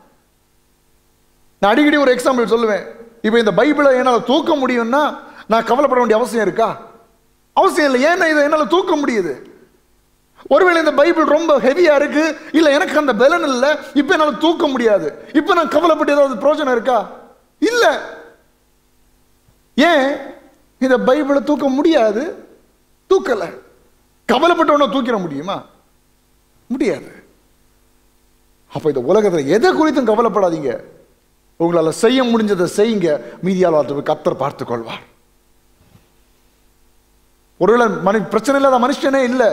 நான் அடிக்கடி ஒரு எக்ஸாம்பிள் சொல்லுவேன் இப்போ இந்த பைபிளை என்னால் தூக்க முடியும்னா நான் கவலைப்பட வேண்டிய அவசியம் இருக்கா அவசியம் இல்லை ஏன்னா இதை என்னால் தூக்க முடியுது ஒருவேளை இந்த பைபிள் ரொம்ப ஹெவியா இருக்கு இல்ல எனக்கு அந்த பலன் இல்லை இப்போ என்னால் தூக்க முடியாது இப்போ நான் கவலைப்பட்டு ஏதாவது பிரோஜனம் இருக்கா இல்லை ஏன் இந்த பைபிளை தூக்க முடியாது தூக்கல கவலைப்பட்டவன தூக்கிட முடியுமா முடியாது அப்ப இந்த உலகத்தில் எதை குறித்தும் கவலைப்படாதீங்க உங்களால செய்ய முடிஞ்சதை செய்யுங்க மீதியால் கத்தர் பார்த்துக் கொள்வார் ஒருவேளை மனு பிரச்சனை இல்லாத மனுஷனே இல்லை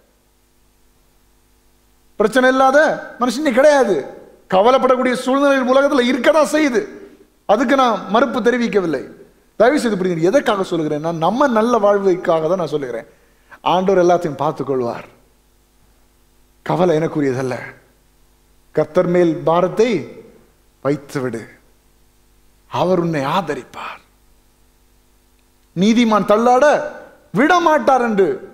பிரச்சனை இல்லாத மனுஷனே கிடையாது கவலைப்படக்கூடிய சூழ்நிலைகள் உலகத்தில் இருக்கதான் செய்யுது அதுக்கு நான் மறுப்பு தெரிவிக்கவில்லை தயவு செய்து புரியுங்க எதற்காக சொல்லுகிறேன் நான் நம்ம நல்ல வாழ்வுக்காக தான் நான் சொல்லுகிறேன் ஆண்டவர் எல்லாத்தையும் பார்த்துக் கொள்வார் கவலை எனக்குரியதல்ல கர்த்தர் மேல் பாரத்தை வைத்து விடு அவர் உன்னை ஆதரிப்பார் நீதிமான் தள்ளாட விட மாட்டார் என்று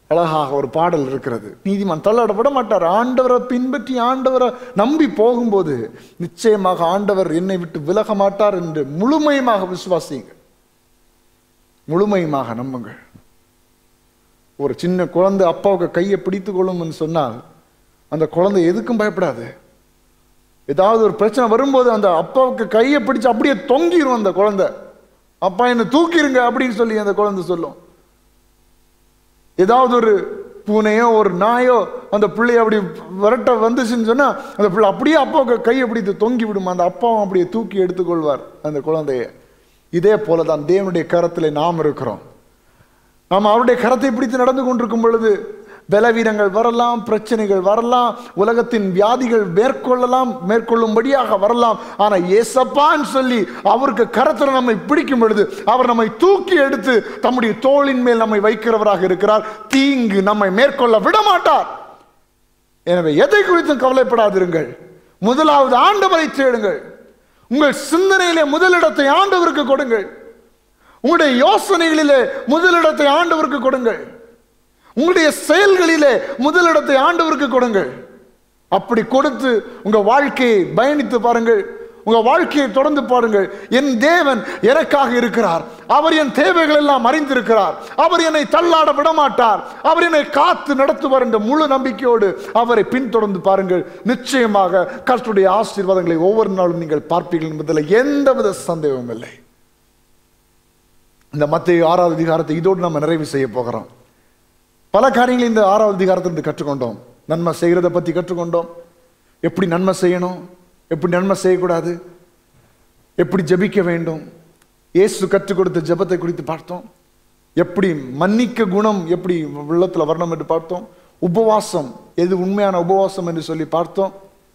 அழகாக ஒரு பாடல் இருக்கிறது நீதிமான் தள்ளாடப்பட மாட்டார் ஆண்டவரை பின்பற்றி ஆண்டவரை நம்பி போகும்போது நிச்சயமாக ஆண்டவர் என்னை விட்டு விலக மாட்டார் என்று முழுமையுமாக விசுவாசிங்க முழுமையுமாக நம்புங்கள் ஒரு சின்ன குழந்தை அப்பாவுக்கு கையை பிடித்து கொள்ளும்னு சொன்னால் அந்த குழந்தை எதுக்கும் பயப்படாது ஏதாவது ஒரு பிரச்சனை வரும்போது அந்த அப்பாவுக்கு கையை பிடிச்சு அப்படியே தொங்கிரும் அந்த குழந்தை அப்பா என்னை தூக்கிருங்க அப்படின்னு சொல்லி அந்த குழந்தை சொல்லும் ஏதாவது ஒரு பூனையோ ஒரு நாயோ அந்த பிள்ளைய அப்படி விரட்ட வந்துச்சுன்னு சொன்னா அந்த பிள்ளை அப்படியே அப்பாவுக்கு கையை பிடித்து தொங்கி விடும் அந்த அப்பாவும் அப்படியே தூக்கி எடுத்துக்கொள்வார் அந்த குழந்தைய இதே போல தான் தேவனுடைய கரத்தில் நாம் இருக்கிறோம் நாம் அவருடைய கரத்தை பிடித்து நடந்து கொண்டிருக்கும் பொழுது பலவீனங்கள் வரலாம் பிரச்சனைகள் வரலாம் உலகத்தின் வியாதிகள் மேற்கொள்ளலாம் மேற்கொள்ளும்படியாக வரலாம் ஆனா ஏசப்பான்னு சொல்லி அவருக்கு கரத்துல நம்மை பிடிக்கும் பொழுது அவர் நம்மை தூக்கி எடுத்து தம்முடைய தோளின் மேல் நம்மை வைக்கிறவராக இருக்கிறார் தீங்கு நம்மை மேற்கொள்ள விட மாட்டார் எனவே எதை குறித்தும் கவலைப்படாதிருங்கள் முதலாவது ஆண்டவரை தேடுங்கள் உங்கள் சிந்தனையிலே முதலிடத்தை ஆண்டவருக்கு கொடுங்கள் உங்களுடைய யோசனைகளிலே முதலிடத்தை ஆண்டவருக்கு கொடுங்கள் உங்களுடைய செயல்களிலே முதலிடத்தை ஆண்டவருக்கு கொடுங்கள் அப்படி கொடுத்து உங்க வாழ்க்கையை பயணித்து பாருங்கள் உங்க வாழ்க்கையை தொடர்ந்து பாருங்கள் என் தேவன் எனக்காக இருக்கிறார் அவர் என் தேவைகள் எல்லாம் அறிந்திருக்கிறார் அவர் என்னை தள்ளாட விட மாட்டார் அவர் என்னை காத்து நடத்துவார் என்ற முழு நம்பிக்கையோடு அவரை பின்தொடர்ந்து பாருங்கள் நிச்சயமாக கர்த்தருடைய ஆசீர்வாதங்களை ஒவ்வொரு நாளும் நீங்கள் பார்ப்பீர்கள் என்பதில் எந்தவித சந்தேகமும் இல்லை இந்த மத்திய ஆறாவது அதிகாரத்தை இதோடு நம்ம நிறைவு செய்ய போகிறோம் பல காரியங்களை இந்த ஆறாவது அதிகாரத்திலிருந்து கற்றுக்கொண்டோம் நன்மை செய்கிறத பற்றி கற்றுக்கொண்டோம் எப்படி நன்மை செய்யணும் எப்படி நன்மை செய்யக்கூடாது எப்படி ஜெபிக்க வேண்டும் இயேசு கற்றுக் கொடுத்த ஜெபத்தை குறித்து பார்த்தோம் எப்படி மன்னிக்க குணம் எப்படி உள்ளத்துல வரணும் என்று பார்த்தோம் உபவாசம் எது உண்மையான உபவாசம் என்று சொல்லி பார்த்தோம்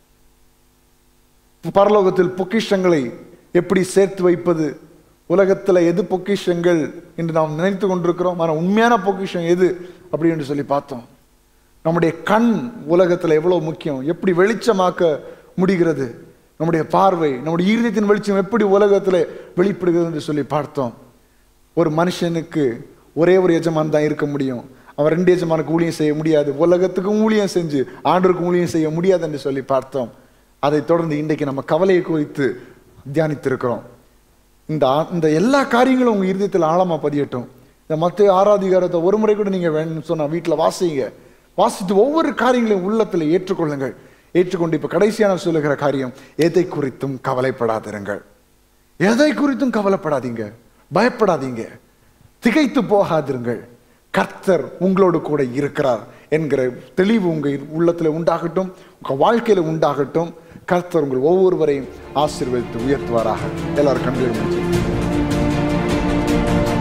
பரலோகத்தில் பொக்கிஷங்களை எப்படி சேர்த்து வைப்பது உலகத்துல எது பொக்கிஷங்கள் என்று நாம் நினைத்து கொண்டிருக்கிறோம் ஆனால் உண்மையான பொக்கிஷம் எது அப்படி என்று சொல்லி பார்த்தோம் நம்முடைய கண் உலகத்துல எவ்வளவு முக்கியம் எப்படி வெளிச்சமாக்க முடிகிறது நம்முடைய பார்வை நம்முடைய ஈரத்தின் வெளிச்சம் எப்படி உலகத்துல வெளிப்படுகிறது என்று சொல்லி பார்த்தோம் ஒரு மனுஷனுக்கு ஒரே ஒரு எஜமான் தான் இருக்க முடியும் அவன் ரெண்டு எஜமானுக்கு ஊழியம் செய்ய முடியாது உலகத்துக்கும் ஊழியம் செஞ்சு ஆண்டருக்கும் ஊழியம் செய்ய முடியாது என்று சொல்லி பார்த்தோம் அதை தொடர்ந்து இன்றைக்கு நம்ம கவலையை குறித்து தியானித்திருக்கிறோம் இந்த ஆ- இந்த எல்லா காரியங்களும் உங்க இருதயத்தில் ஆழமா பதியட்டும் இந்த மத்த ஆராதிகாரத்தை ஒரு முறை கூட நீங்க வேணும்னு சொன்னா வீட்டில் வாசிங்க வாசித்து ஒவ்வொரு காரியங்களையும் உள்ளத்தில் ஏற்றுக்கொள்ளுங்கள் ஏற்றுக்கொண்டு இப்ப கடைசியான சொல்லுகிற காரியம் எதை குறித்தும் கவலைப்படாதிருங்கள் எதை குறித்தும் கவலைப்படாதீங்க பயப்படாதீங்க திகைத்து போகாதிருங்கள் கர்த்தர் உங்களோடு கூட இருக்கிறார் என்கிற தெளிவு உங்க உள்ளத்துல உண்டாகட்டும் உங்க வாழ்க்கையில உண்டாகட்டும் கர்த்தர் உங்கள் ஒவ்வொருவரையும் ஆசீர்வதித்து உயர்த்துவாராக எல்லாரும் கண்களும்